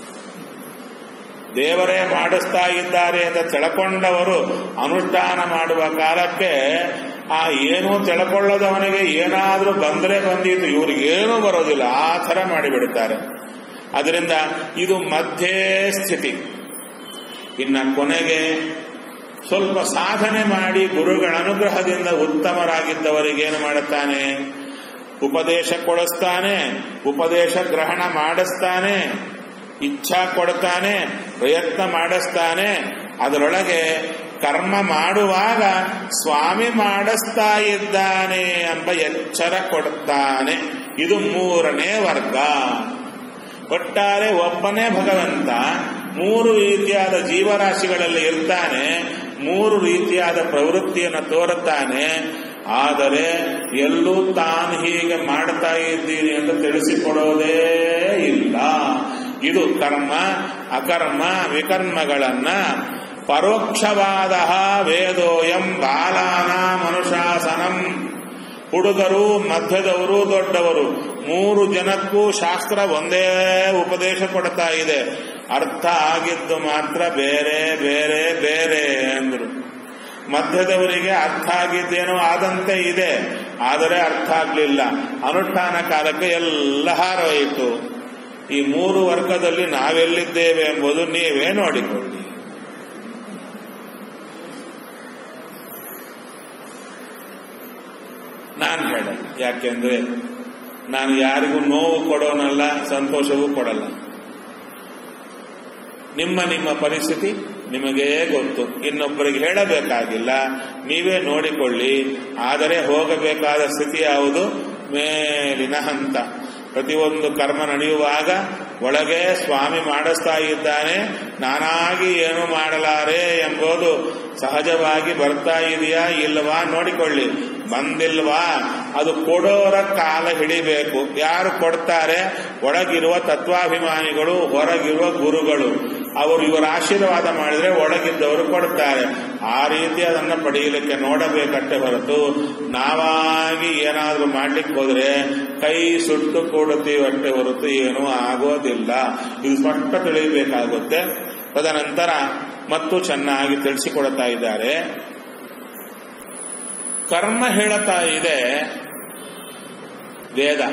ದೇವರೇ ಮಾಡಿಸ್ತಾ ಇದ್ದಾರೆ ಅಂತ ತಿಳ್ಕೊಂಡವರು ಅನುಷ್ಠಾನ ಮಾಡುವ ಕಾಲಕ್ಕೆ ಆ ಏನೂ ತಿಳ್ಕೊಳ್ಳೋದವನಿಗೆ ಏನಾದರೂ ಬಂದರೆ ಬಂದಿತ್ತು ಇವ್ರಿಗೇನೂ ಬರೋದಿಲ್ಲ ಆ ಥರ ಮಾಡಿಬಿಡ್ತಾರೆ ಅದರಿಂದ ಇದು ಮಧ್ಯೆ ಸ್ಥಿತಿ ಇನ್ನ ಕೊನೆಗೆ ಸ್ವಲ್ಪ ಸಾಧನೆ ಮಾಡಿ ಗುರುಗಳ ಅನುಗ್ರಹದಿಂದ ಉತ್ತಮರಾಗಿದ್ದವರಿಗೇನು ಮಾಡುತ್ತಾನೆ ಉಪದೇಶ ಕೊಡಿಸ್ತಾನೆ ಉಪದೇಶ ಗ್ರಹಣ ಮಾಡಿಸ್ತಾನೆ ಇಚ್ಛಾ ಕೊಡ್ತಾನೆ ಪ್ರಯತ್ನ ಮಾಡಿಸ್ತಾನೆ ಅದರೊಳಗೆ ಕರ್ಮ ಮಾಡುವಾಗ ಸ್ವಾಮಿ ಮಾಡಿಸ್ತಾ ಇದ್ದಾನೆ ಎಂಬ ಎಚ್ಚರ ಕೊಡ್ತಾನೆ ಇದು ಮೂರನೇ ವರ್ಗ ಒಟ್ಟಾರೆ ಒಬ್ಬನೇ ಭಗವಂತ ಮೂರು ರೀತಿಯಾದ ಜೀವರಾಶಿಗಳಲ್ಲಿ ಇರ್ತಾನೆ ಮೂರು ರೀತಿಯಾದ ಪ್ರವೃತ್ತಿಯನ್ನು ತೋರುತ್ತಾನೆ ಆದರೆ ಎಲ್ಲೂ ತಾನು ಹೀಗೆ ಮಾಡ್ತಾ ಇದ್ದೀನಿ ಎಂದು ತಿಳಿಸಿಕೊಡೋದೇ ಇಲ್ಲ ಇದು ಕರ್ಮ ಅಕರ್ಮ ವಿಕರ್ಮಗಳನ್ನ ಪರೋಕ್ಷವಾದ ವೇದೋಯಂ ಬಾಲಾನ ಮನುಶಾಸನಂ ಹುಡುಗರು ಮಧ್ಯದವರು ದೊಡ್ಡವರು ಮೂರು ಜನಕ್ಕೂ ಶಾಸ್ತ್ರ ಒಂದೇ ಉಪದೇಶ ಕೊಡ್ತಾ ಇದೆ ಅರ್ಥ ಆಗಿದ್ದು ಮಾತ್ರ ಬೇರೆ ಬೇರೆ ಬೇರೆ ಅಂದ್ರು ಮಧ್ಯದವರಿಗೆ ಅರ್ಥ ಆಗಿದ್ದೇನೋ ಆದಂತೆ ಇದೆ ಆದರೆ ಅರ್ಥ ಆಗಲಿಲ್ಲ ಅನುಷ್ಠಾನ ಕಾಲಕ್ಕೆ ಎಲ್ಲ ಹಾರೋಯಿತು ಈ ಮೂರು ವರ್ಗದಲ್ಲಿ ನಾವೆಲ್ಲಿದ್ದೇವೆ ಎಂಬುದು ನೀವೇ ನೋಡಿಕೊಳ್ಳಿ ನಾನು ಹೇಳಲ್ಲ ಯಾಕೆಂದ್ರೆ ನಾನು ಯಾರಿಗೂ ನೋವು ಕೊಡೋನಲ್ಲ ಸಂತೋಷವೂ ಕೊಡಲ್ಲ ನಿಮ್ಮ ನಿಮ್ಮ ಪರಿಸ್ಥಿತಿ ನಿಮಗೇ ಗೊತ್ತು ಇನ್ನೊಬ್ಬರಿಗೆ ಹೇಳಬೇಕಾಗಿಲ್ಲ ನೀವೇ ನೋಡಿಕೊಳ್ಳಿ ಆದರೆ ಹೋಗಬೇಕಾದ ಸ್ಥಿತಿ ಯಾವುದು ಮೇಲಿನ ಹಂತ ಪ್ರತಿಯೊಂದು ಕರ್ಮ ನಡೆಯುವಾಗ ಒಳಗೆ ಸ್ವಾಮಿ ಮಾಡಿಸ್ತಾ ಇದ್ದಾನೆ ನಾನಾಗಿ ಏನು ಮಾಡಲಾರೆ ಎಂಬುದು ಸಹಜವಾಗಿ ಬರ್ತಾ ಇದೆಯಾ ಇಲ್ವಾ ನೋಡಿಕೊಳ್ಳಿ ಬಂದಿಲ್ವಾ ಅದು ಕೊಡೋರ ಕಾಲ ಹಿಡಿಬೇಕು ಯಾರು ಕೊಡ್ತಾರೆ ಒಳಗಿರುವ ತತ್ವಾಭಿಮಾನಿಗಳು ಹೊರಗಿರುವ ಗುರುಗಳು ಅವರು ಇವರ ಆಶೀರ್ವಾದ ಮಾಡಿದ್ರೆ ಒಳಗಿದ್ದವರು ಕೊಡ್ತಾರೆ ಆ ರೀತಿ ಅದನ್ನು ಪಡೆಯಲಿಕ್ಕೆ ನೋಡಬೇಕಷ್ಟೇ ಹೊರತು ನಾವಾಗಿ ಏನಾದರೂ ಮಾಡ್ಲಿಕ್ಕೆ ಹೋದ್ರೆ ಕೈ ಸುಟ್ಟು ಕೊಡುತ್ತೀವಷ್ಟೇ ಹೊರತು ಏನೂ ಆಗೋದಿಲ್ಲ ಇದು ಸ್ಪಷ್ಟ ತಿಳಿಯಬೇಕಾಗುತ್ತೆ ತದನಂತರ ಮತ್ತು ಚೆನ್ನಾಗಿ ತಿಳಿಸಿಕೊಡ್ತಾ ಇದ್ದಾರೆ ಕರ್ಮ ಹೇಳುತ್ತಾ ಇದೆ ವೇದ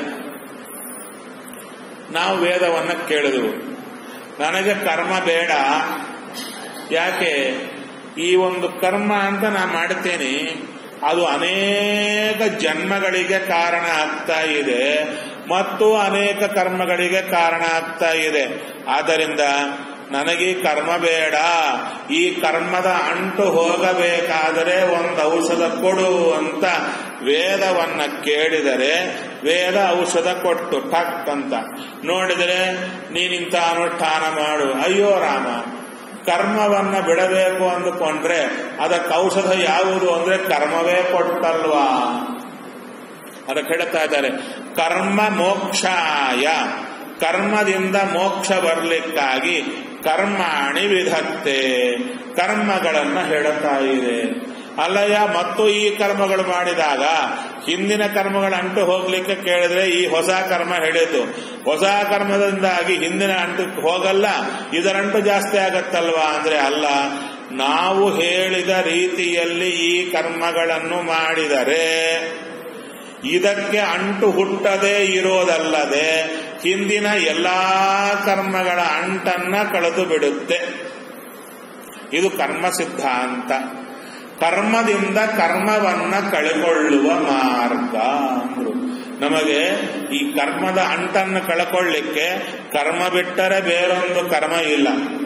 ನಾವು ವೇದವನ್ನ ಕೇಳಿದೆವು ನನಗೆ ಕರ್ಮ ಬೇಡ ಯಾಕೆ ಈ ಒಂದು ಕರ್ಮ ಅಂತ ನಾನು ಮಾಡುತ್ತೇನೆ ಅದು ಅನೇಕ ಜನ್ಮಗಳಿಗೆ ಕಾರಣ ಆಗ್ತಾ ಇದೆ ಮತ್ತು ಅನೇಕ ಕರ್ಮಗಳಿಗೆ ಕಾರಣ ಆಗ್ತಾ ಇದೆ ಆದ್ದರಿಂದ ನನಗೆ ಕರ್ಮ ಬೇಡ ಈ ಕರ್ಮದ ಅಂಟು ಹೋಗಬೇಕಾದರೆ ಒಂದು ಔಷಧ ಕೊಡು ಅಂತ ವೇದವನ್ನ ಕೇಳಿದರೆ ವೇದ ಔಷಧ ಕೊಟ್ಟು ಟಕ್ ಅಂತ ನೋಡಿದರೆ ನೀನಿಂತ ಅನುಷ್ಠಾನ ಮಾಡು ಅಯ್ಯೋ ರಾಮ ಕರ್ಮವನ್ನ ಬಿಡಬೇಕು ಅಂದುಕೊಂಡ್ರೆ ಅದಕ್ಕೆ ಔಷಧ ಯಾವುದು ಅಂದ್ರೆ ಕರ್ಮವೇ ಕೊಟ್ಟಲ್ವಾ ಅದಕ್ಕೆ ಹೇಳ್ತಾ ಇದ್ದಾರೆ ಕರ್ಮ ಮೋಕ್ಷಾಯ ಕರ್ಮದಿಂದ ಮೋಕ್ಷ ಬರಲಿಕ್ಕಾಗಿ ಕರ್ಮಾಣಿ ವಿಧತ್ತೆ ಕರ್ಮಗಳನ್ನ ಹೇಳುತ್ತಾ ಇದೆ ಅಲ್ಲಯ್ಯ ಮತ್ತು ಈ ಕರ್ಮಗಳು ಮಾಡಿದಾಗ ಹಿಂದಿನ ಕರ್ಮಗಳ ಅಂಟು ಹೋಗ್ಲಿಕ್ಕೆ ಕೇಳಿದ್ರೆ ಈ ಹೊಸ ಕರ್ಮ ಹೇಳಿದ್ದು ಹೊಸ ಕರ್ಮದಿಂದಾಗಿ ಹಿಂದಿನ ಅಂಟು ಹೋಗಲ್ಲ ಇದರಂಟು ಜಾಸ್ತಿ ಆಗತ್ತಲ್ವಾ ಅಂದ್ರೆ ಅಲ್ಲ ನಾವು ಹೇಳಿದ ರೀತಿಯಲ್ಲಿ ಈ ಕರ್ಮಗಳನ್ನು ಮಾಡಿದರೆ ಇದಕ್ಕೆ ಅಂಟು ಹುಟ್ಟದೇ ಇರೋದಲ್ಲದೆ ಹಿಂದಿನ ಎಲ್ಲಾ ಕರ್ಮಗಳ ಅಂಟನ್ನ ಕಳೆದು ಬಿಡುತ್ತೆ ಇದು ಕರ್ಮ ಸಿದ್ಧಾಂತ ಕರ್ಮದಿಂದ ಕರ್ಮವನ್ನ ಕಳೆಕೊಳ್ಳುವ ಮಾರ್ಗ ಅಂದ್ರು ನಮಗೆ ಈ ಕರ್ಮದ ಅಂಟನ್ನು ಕಳ್ಕೊಳ್ಳಿಕ್ಕೆ ಕರ್ಮ ಬಿಟ್ಟರೆ ಬೇರೊಂದು ಕರ್ಮ ಇಲ್ಲ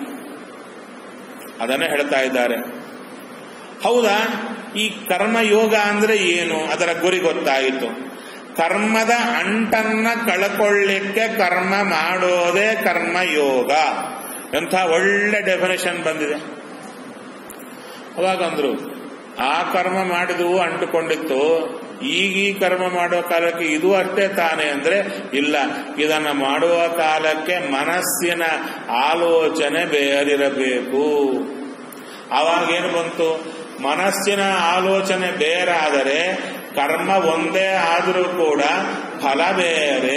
ಅದನ್ನೇ ಹೇಳ್ತಾ ಇದ್ದಾರೆ ಹೌದಾ ಈ ಕರ್ಮಯೋಗ ಅಂದ್ರೆ ಏನು ಅದರ ಗುರಿ ಗೊತ್ತಾಯಿತು ಕರ್ಮದ ಅಂಟನ್ನ ಕಳ್ಕೊಳ್ಳಿಕ್ಕೆ ಕರ್ಮ ಮಾಡೋದೇ ಕರ್ಮಯೋಗ ಎಂಥ ಒಳ್ಳೆ ಡೆಫಿನೇಷನ್ ಬಂದಿದೆ ಅವಾಗಂದ್ರು ಆ ಕರ್ಮ ಮಾಡಿದವು ಅಂಟುಕೊಂಡಿತ್ತು ಈಗ ಈ ಕರ್ಮ ಮಾಡುವ ಕಾಲಕ್ಕೆ ಇದು ಅಷ್ಟೇ ತಾನೇ ಅಂದ್ರೆ ಇಲ್ಲ ಇದನ್ನ ಮಾಡುವ ಕಾಲಕ್ಕೆ ಮನಸ್ಸಿನ ಆಲೋಚನೆ ಬೇರಿರಬೇಕು ಅವಾಗೇನು ಬಂತು ಮನಸ್ಸಿನ ಆಲೋಚನೆ ಬೇರಾದರೆ ಕರ್ಮ ಒಂದೇ ಆದರೂ ಕೂಡ ಫಲ ಬೇರೆ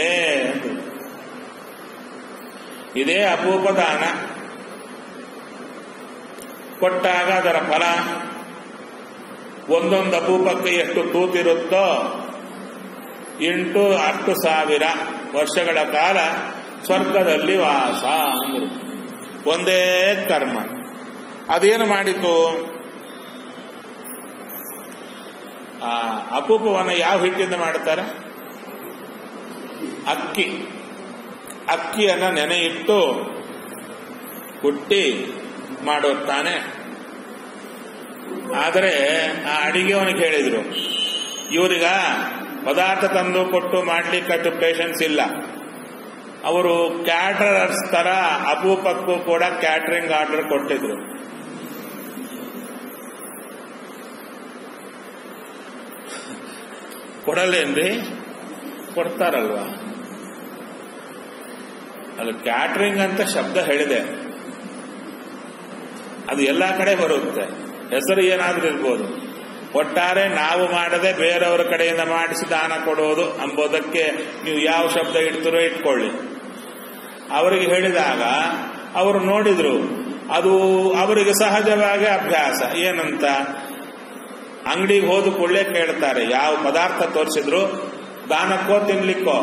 ಇದೇ ಅಪೂಪದಾನ ಕೊಟ್ಟಾಗ ಅದರ ಫಲ ಒಂದೊಂದು ಅಪೂಪಕ್ಕೆ ಎಷ್ಟು ತೂತಿರುತ್ತೋ ಎಂಟು ಹತ್ತು ಸಾವಿರ ವರ್ಷಗಳ ಕಾಲ ಸ್ವರ್ಗದಲ್ಲಿ ವಾಸ ಅಂದರು ಒಂದೇ ಕರ್ಮ ಅದೇನು ಮಾಡಿತು ಆ ಅಪೂಪವನ್ನು ಯಾವ ಹಿಟ್ಟಿಂದ ಮಾಡ್ತಾರೆ ಅಕ್ಕಿ ಅಕ್ಕಿಯನ್ನು ನೆನೆ ಇಟ್ಟು ಕುಟ್ಟಿ ಮಾಡೋದು ತಾನೆ ಆದರೆ ಆ ಅಡಿಗೆವನಿಗೆ ಹೇಳಿದ್ರು ಇವರಿಗ ಪದಾರ್ಥ ತಂದು ಕೊಟ್ಟು ಮಾಡ್ಲಿಕ್ಕೆ ಪೇಷನ್ಸ್ ಇಲ್ಲ ಅವರು ಕ್ಯಾಟರರ್ಸ್ ತರ ಅಪೂಪಕ್ಕೂ ಕೂಡ ಕ್ಯಾಟರಿಂಗ್ ಆರ್ಡರ್ ಕೊಟ್ಟಿದ್ರು ಕೊಡಲ್ಲೇನ್ರಿ ಕೊಡ್ತಾರಲ್ವಾ ಅದು ಕ್ಯಾಟರಿಂಗ್ ಅಂತ ಶಬ್ದ ಹೇಳಿದೆ ಅದು ಎಲ್ಲ ಕಡೆ ಬರುತ್ತೆ ಹೆಸರು ಏನಾದ್ರೂ ಇರ್ಬೋದು ಒಟ್ಟಾರೆ ನಾವು ಮಾಡದೆ ಬೇರೆಯವರ ಕಡೆಯಿಂದ ಮಾಡಿಸಿ ದಾನ ಕೊಡೋದು ಎಂಬುದಕ್ಕೆ ನೀವು ಯಾವ ಶಬ್ದ ಇಡ್ತೀರೋ ಇಟ್ಕೊಳ್ಳಿ ಅವರಿಗೆ ಹೇಳಿದಾಗ ಅವರು ನೋಡಿದ್ರು ಅದು ಅವರಿಗೆ ಸಹಜವಾಗಿ ಅಭ್ಯಾಸ ಏನಂತ ಅಂಗಡಿಗೆ ಹೋದ ಕೂಡಲೇ ಕೇಳ್ತಾರೆ ಯಾವ ಪದಾರ್ಥ ತೋರಿಸಿದ್ರು ದಾನಕ್ಕೋ ತಿನ್ಲಿಕ್ಕೋ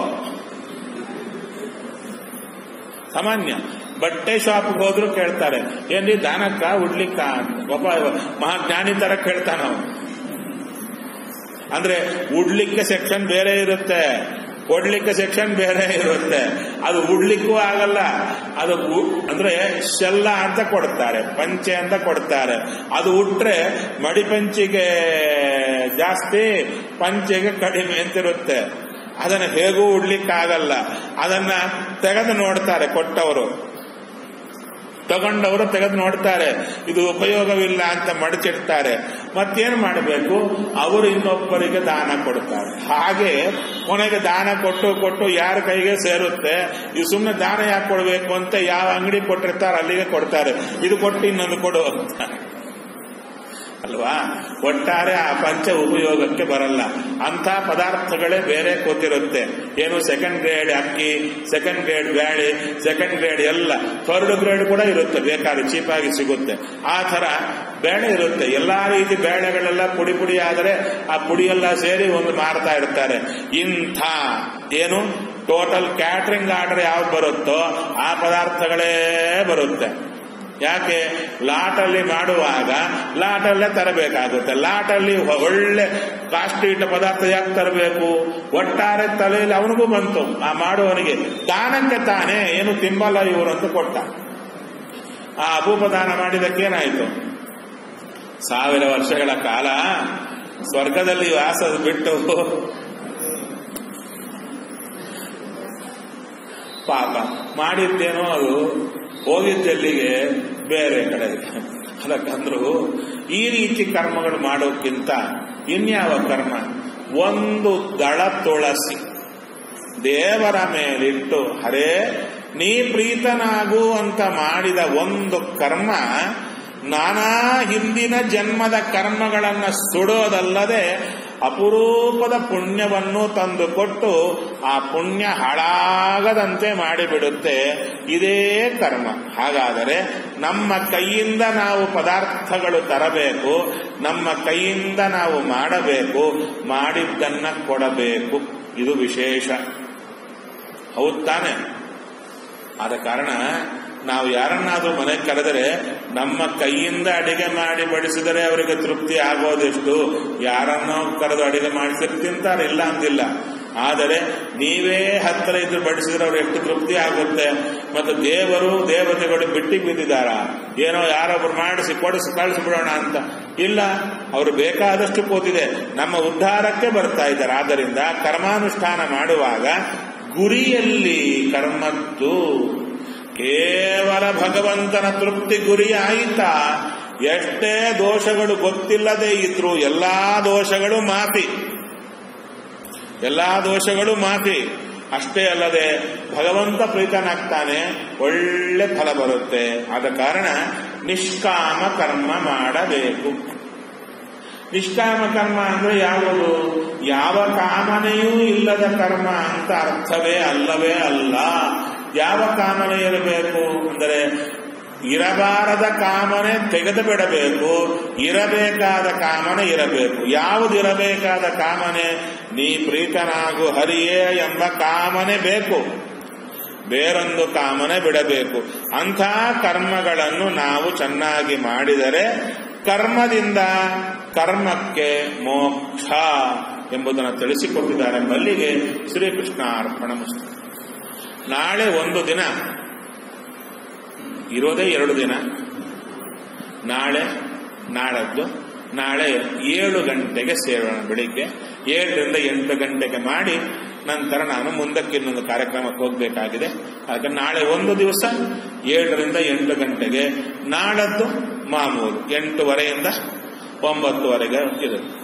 ಸಾಮಾನ್ಯ ಬಟ್ಟೆ ಶಾಪ್ಗೆ ಹೋದ್ರು ಕೇಳ್ತಾರೆ ಏನ್ರಿ ದಾನಕ್ಕ ಉಡ್ಲಿಕ್ಕ ಒಬ್ಬ ಮಹಾಜ್ಞಾನಿ ತರ ಕೇಳ್ತಾನ ಅವನು ಅಂದ್ರೆ ಉಡ್ಲಿಕ್ಕೆ ಸೆಕ್ಷನ್ ಬೇರೆ ಇರುತ್ತೆ ಕೊಡ್ಲಿಕ್ಕೆ ಸೆಕ್ಷನ್ ಬೇರೆ ಇರುತ್ತೆ ಅದು ಉಡ್ಲಿಕ್ಕೂ ಆಗಲ್ಲ ಅದು ಅಂದ್ರೆ ಶೆಲ್ಲ ಅಂತ ಕೊಡ್ತಾರೆ ಪಂಚೆ ಅಂತ ಕೊಡ್ತಾರೆ ಅದು ಉಟ್ರೆ ಮಡಿಪಂಚಿಗೆ ಜಾಸ್ತಿ ಪಂಚೆಗೆ ಕಡಿಮೆ ಅಂತಿರುತ್ತೆ ಅದನ್ನು ಹೇಗೂ ಉಡ್ಲಿಕ್ಕಾಗಲ್ಲ ಅದನ್ನ ತೆಗೆದು ನೋಡ್ತಾರೆ ಕೊಟ್ಟವರು ತಗೊಂಡವರು ತೆಗೆದು ನೋಡ್ತಾರೆ ಇದು ಉಪಯೋಗವಿಲ್ಲ ಅಂತ ಮಡಚಿಡ್ತಾರೆ ಮತ್ತೇನು ಮಾಡಬೇಕು ಅವರು ಇನ್ನೊಬ್ಬರಿಗೆ ದಾನ ಕೊಡ್ತಾರೆ ಹಾಗೆ ಕೊನೆಗೆ ದಾನ ಕೊಟ್ಟು ಕೊಟ್ಟು ಯಾರ ಕೈಗೆ ಸೇರುತ್ತೆ ಇದು ಸುಮ್ಮನೆ ದಾನ ಯಾಕೆ ಕೊಡಬೇಕು ಅಂತ ಯಾವ ಅಂಗಡಿ ಕೊಟ್ಟಿರ್ತಾರೆ ಅಲ್ಲಿಗೆ ಕೊಡ್ತಾರೆ ಇದು ಕೊಟ್ಟು ಇನ್ನೊಂದು ಕೊಡು ಅಂತ ಅಲ್ವಾ ಒಟ್ಟಾರೆ ಆ ಪಂಚ ಉಪಯೋಗಕ್ಕೆ ಬರಲ್ಲ ಅಂತ ಪದಾರ್ಥಗಳೇ ಬೇರೆ ಕೂತಿರುತ್ತೆ ಏನು ಸೆಕೆಂಡ್ ಗ್ರೇಡ್ ಅಕ್ಕಿ ಸೆಕೆಂಡ್ ಗ್ರೇಡ್ ಬ್ಯಾಳಿ ಸೆಕೆಂಡ್ ಗ್ರೇಡ್ ಎಲ್ಲ ಥರ್ಡ್ ಗ್ರೇಡ್ ಕೂಡ ಇರುತ್ತೆ ಬೇಕಾದ್ರೆ ಚೀಪಾಗಿ ಸಿಗುತ್ತೆ ಆ ತರ ಬೇಳೆ ಇರುತ್ತೆ ಎಲ್ಲಾ ರೀತಿ ಬೇಳೆಗಳೆಲ್ಲ ಪುಡಿ ಪುಡಿ ಆದರೆ ಆ ಪುಡಿಯೆಲ್ಲ ಸೇರಿ ಒಂದು ಮಾರ್ತಾ ಇರ್ತಾರೆ ಇಂಥ ಏನು ಟೋಟಲ್ ಕ್ಯಾಟ್ರಿಂಗ್ ಆರ್ಡರ್ ಯಾವ್ದು ಬರುತ್ತೋ ಆ ಪದಾರ್ಥಗಳೇ ಬರುತ್ತೆ ಯಾಕೆ ಲಾಟಲ್ಲಿ ಮಾಡುವಾಗ ಲಾಟಲ್ಲೇ ತರಬೇಕಾಗುತ್ತೆ ಲಾಟಲ್ಲಿ ಒಳ್ಳೆ ಕಾಸ್ಟ್ಲಿ ಇಟ್ಟ ಪದಾರ್ಥ ಯಾಕೆ ತರಬೇಕು ಒಟ್ಟಾರೆ ತಲೆಯಲ್ಲಿ ಅವನಿಗೂ ಬಂತು ಆ ಮಾಡುವವನಿಗೆ ದಾನಕ್ಕೆ ತಾನೇ ಏನು ತಿಂಬಲ್ಲ ಇವರು ಅಂತ ಕೊಟ್ಟ ಆ ಅಪೂಪ ದಾನ ಮಾಡಿದಕ್ಕೇನಾಯಿತು ಸಾವಿರ ವರ್ಷಗಳ ಕಾಲ ಸ್ವರ್ಗದಲ್ಲಿ ವಾಸದ ಬಿಟ್ಟು ಪಾಪ ಮಾಡಿದ್ದೇನೋ ಅದು ಹೋಗಿದ್ದೆಲ್ಲಿಗೆ ಬೇರೆ ಕಡೆಗೆ ಅದಕ್ಕಂದ್ರು ಈ ರೀತಿ ಕರ್ಮಗಳು ಮಾಡೋಕ್ಕಿಂತ ಇನ್ಯಾವ ಕರ್ಮ ಒಂದು ದಳ ತುಳಸಿ ದೇವರ ಮೇಲಿಟ್ಟು ಹರೇ ನೀ ಪ್ರೀತನಾಗು ಅಂತ ಮಾಡಿದ ಒಂದು ಕರ್ಮ ನಾನಾ ಹಿಂದಿನ ಜನ್ಮದ ಕರ್ಮಗಳನ್ನು ಸುಡೋದಲ್ಲದೆ ಅಪರೂಪದ ಪುಣ್ಯವನ್ನು ತಂದುಕೊಟ್ಟು ಆ ಪುಣ್ಯ ಹಾಳಾಗದಂತೆ ಮಾಡಿಬಿಡುತ್ತೆ ಇದೇ ಕರ್ಮ ಹಾಗಾದರೆ ನಮ್ಮ ಕೈಯಿಂದ ನಾವು ಪದಾರ್ಥಗಳು ತರಬೇಕು ನಮ್ಮ ಕೈಯಿಂದ ನಾವು ಮಾಡಬೇಕು ಮಾಡಿದ್ದನ್ನ ಕೊಡಬೇಕು ಇದು ವಿಶೇಷ ಹೌದು ತಾನೆ ಆದ ಕಾರಣ ನಾವು ಯಾರನ್ನಾದ್ರೂ ಮನೆಗೆ ಕರೆದರೆ ನಮ್ಮ ಕೈಯಿಂದ ಅಡಿಗೆ ಮಾಡಿ ಬಡಿಸಿದರೆ ಅವರಿಗೆ ತೃಪ್ತಿ ಆಗೋದೆಷ್ಟು ಯಾರನ್ನೋ ಕರೆದು ಅಡಿಗೆ ಮಾಡಿಸಿದ್ರೆ ತಿಂತಾರೆ ಇಲ್ಲ ಅಂತಿಲ್ಲ ಆದರೆ ನೀವೇ ಹತ್ತಿರ ಇದ್ದು ಬಡಿಸಿದ್ರೆ ಅವ್ರು ಎಷ್ಟು ತೃಪ್ತಿ ಆಗುತ್ತೆ ಮತ್ತು ದೇವರು ದೇವತೆಗಳು ಬಿಟ್ಟಿ ಬಿದ್ದಿದ್ದಾರ ಏನೋ ಯಾರೊಬ್ರು ಮಾಡಿಸಿ ಕೊಡಿಸಿ ಕಳಿಸ್ಬಿಡೋಣ ಅಂತ ಇಲ್ಲ ಅವರು ಬೇಕಾದಷ್ಟು ಕೂತಿದೆ ನಮ್ಮ ಉದ್ಧಾರಕ್ಕೆ ಬರ್ತಾ ಇದ್ದಾರೆ ಆದ್ದರಿಂದ ಕರ್ಮಾನುಷ್ಠಾನ ಮಾಡುವಾಗ ಗುರಿಯಲ್ಲಿ ಕರ್ಮದ್ದು ಕೇವಲ ಭಗವಂತನ ತೃಪ್ತಿ ಗುರಿ ಆಯಿತಾ ಎಷ್ಟೇ ದೋಷಗಳು ಗೊತ್ತಿಲ್ಲದೆ ಇದ್ರು ಎಲ್ಲಾ ದೋಷಗಳು ಮಾತಿ ಎಲ್ಲಾ ದೋಷಗಳು ಮಾತಿ ಅಷ್ಟೇ ಅಲ್ಲದೆ ಭಗವಂತ ಪ್ರೀತನಾಗ್ತಾನೆ ಒಳ್ಳೆ ಫಲ ಬರುತ್ತೆ ಆದ ಕಾರಣ ನಿಷ್ಕಾಮ ಕರ್ಮ ಮಾಡಬೇಕು ನಿಷ್ಕಾಮ ಕರ್ಮ ಅಂದ್ರೆ ಯಾವುದು ಯಾವ ಕಾಮನೆಯೂ ಇಲ್ಲದ ಕರ್ಮ ಅಂತ ಅರ್ಥವೇ ಅಲ್ಲವೇ ಅಲ್ಲ ಯಾವ ಕಾಮನೆ ಇರಬೇಕು ಅಂದರೆ ಇರಬಾರದ ಕಾಮನೆ ತೆಗೆದು ಬಿಡಬೇಕು ಇರಬೇಕಾದ ಕಾಮನೆ ಇರಬೇಕು ಯಾವುದು ಇರಬೇಕಾದ ಕಾಮನೆ ನೀ ಪ್ರೀತನಾಗು ಹರಿಯೇ ಎಂಬ ಕಾಮನೆ ಬೇಕು ಬೇರೊಂದು ಕಾಮನೆ ಬಿಡಬೇಕು ಅಂಥ ಕರ್ಮಗಳನ್ನು ನಾವು ಚೆನ್ನಾಗಿ ಮಾಡಿದರೆ ಕರ್ಮದಿಂದ ಕರ್ಮಕ್ಕೆ ಮೋಕ್ಷ ಎಂಬುದನ್ನು ತಿಳಿಸಿಕೊಟ್ಟಿದ್ದಾರೆ ಎಂಬಲ್ಲಿಗೆ ಶ್ರೀಕೃಷ್ಣ ಅರ್ಪಣ ನಾಳೆ ಒಂದು ದಿನ ಇರೋದೇ ಎರಡು ದಿನ ನಾಳೆ ನಾಳದ್ದು ನಾಳೆ ಏಳು ಗಂಟೆಗೆ ಸೇರೋಣ ಬೆಳಿಗ್ಗೆ ಏಳರಿಂದ ಎಂಟು ಗಂಟೆಗೆ ಮಾಡಿ ನಂತರ ನಾನು ಮುಂದಕ್ಕೆ ಇನ್ನೊಂದು ಕಾರ್ಯಕ್ರಮಕ್ಕೆ ಹೋಗಬೇಕಾಗಿದೆ ಹಾಗೆ ನಾಳೆ ಒಂದು ದಿವಸ ಏಳರಿಂದ ಎಂಟು ಗಂಟೆಗೆ ನಾಳದ್ದು ಮಾಮೂಲು ಎಂಟುವರೆಯಿಂದ ಒಂಬತ್ತುವರೆಗೆ ಇರುತ್ತೆ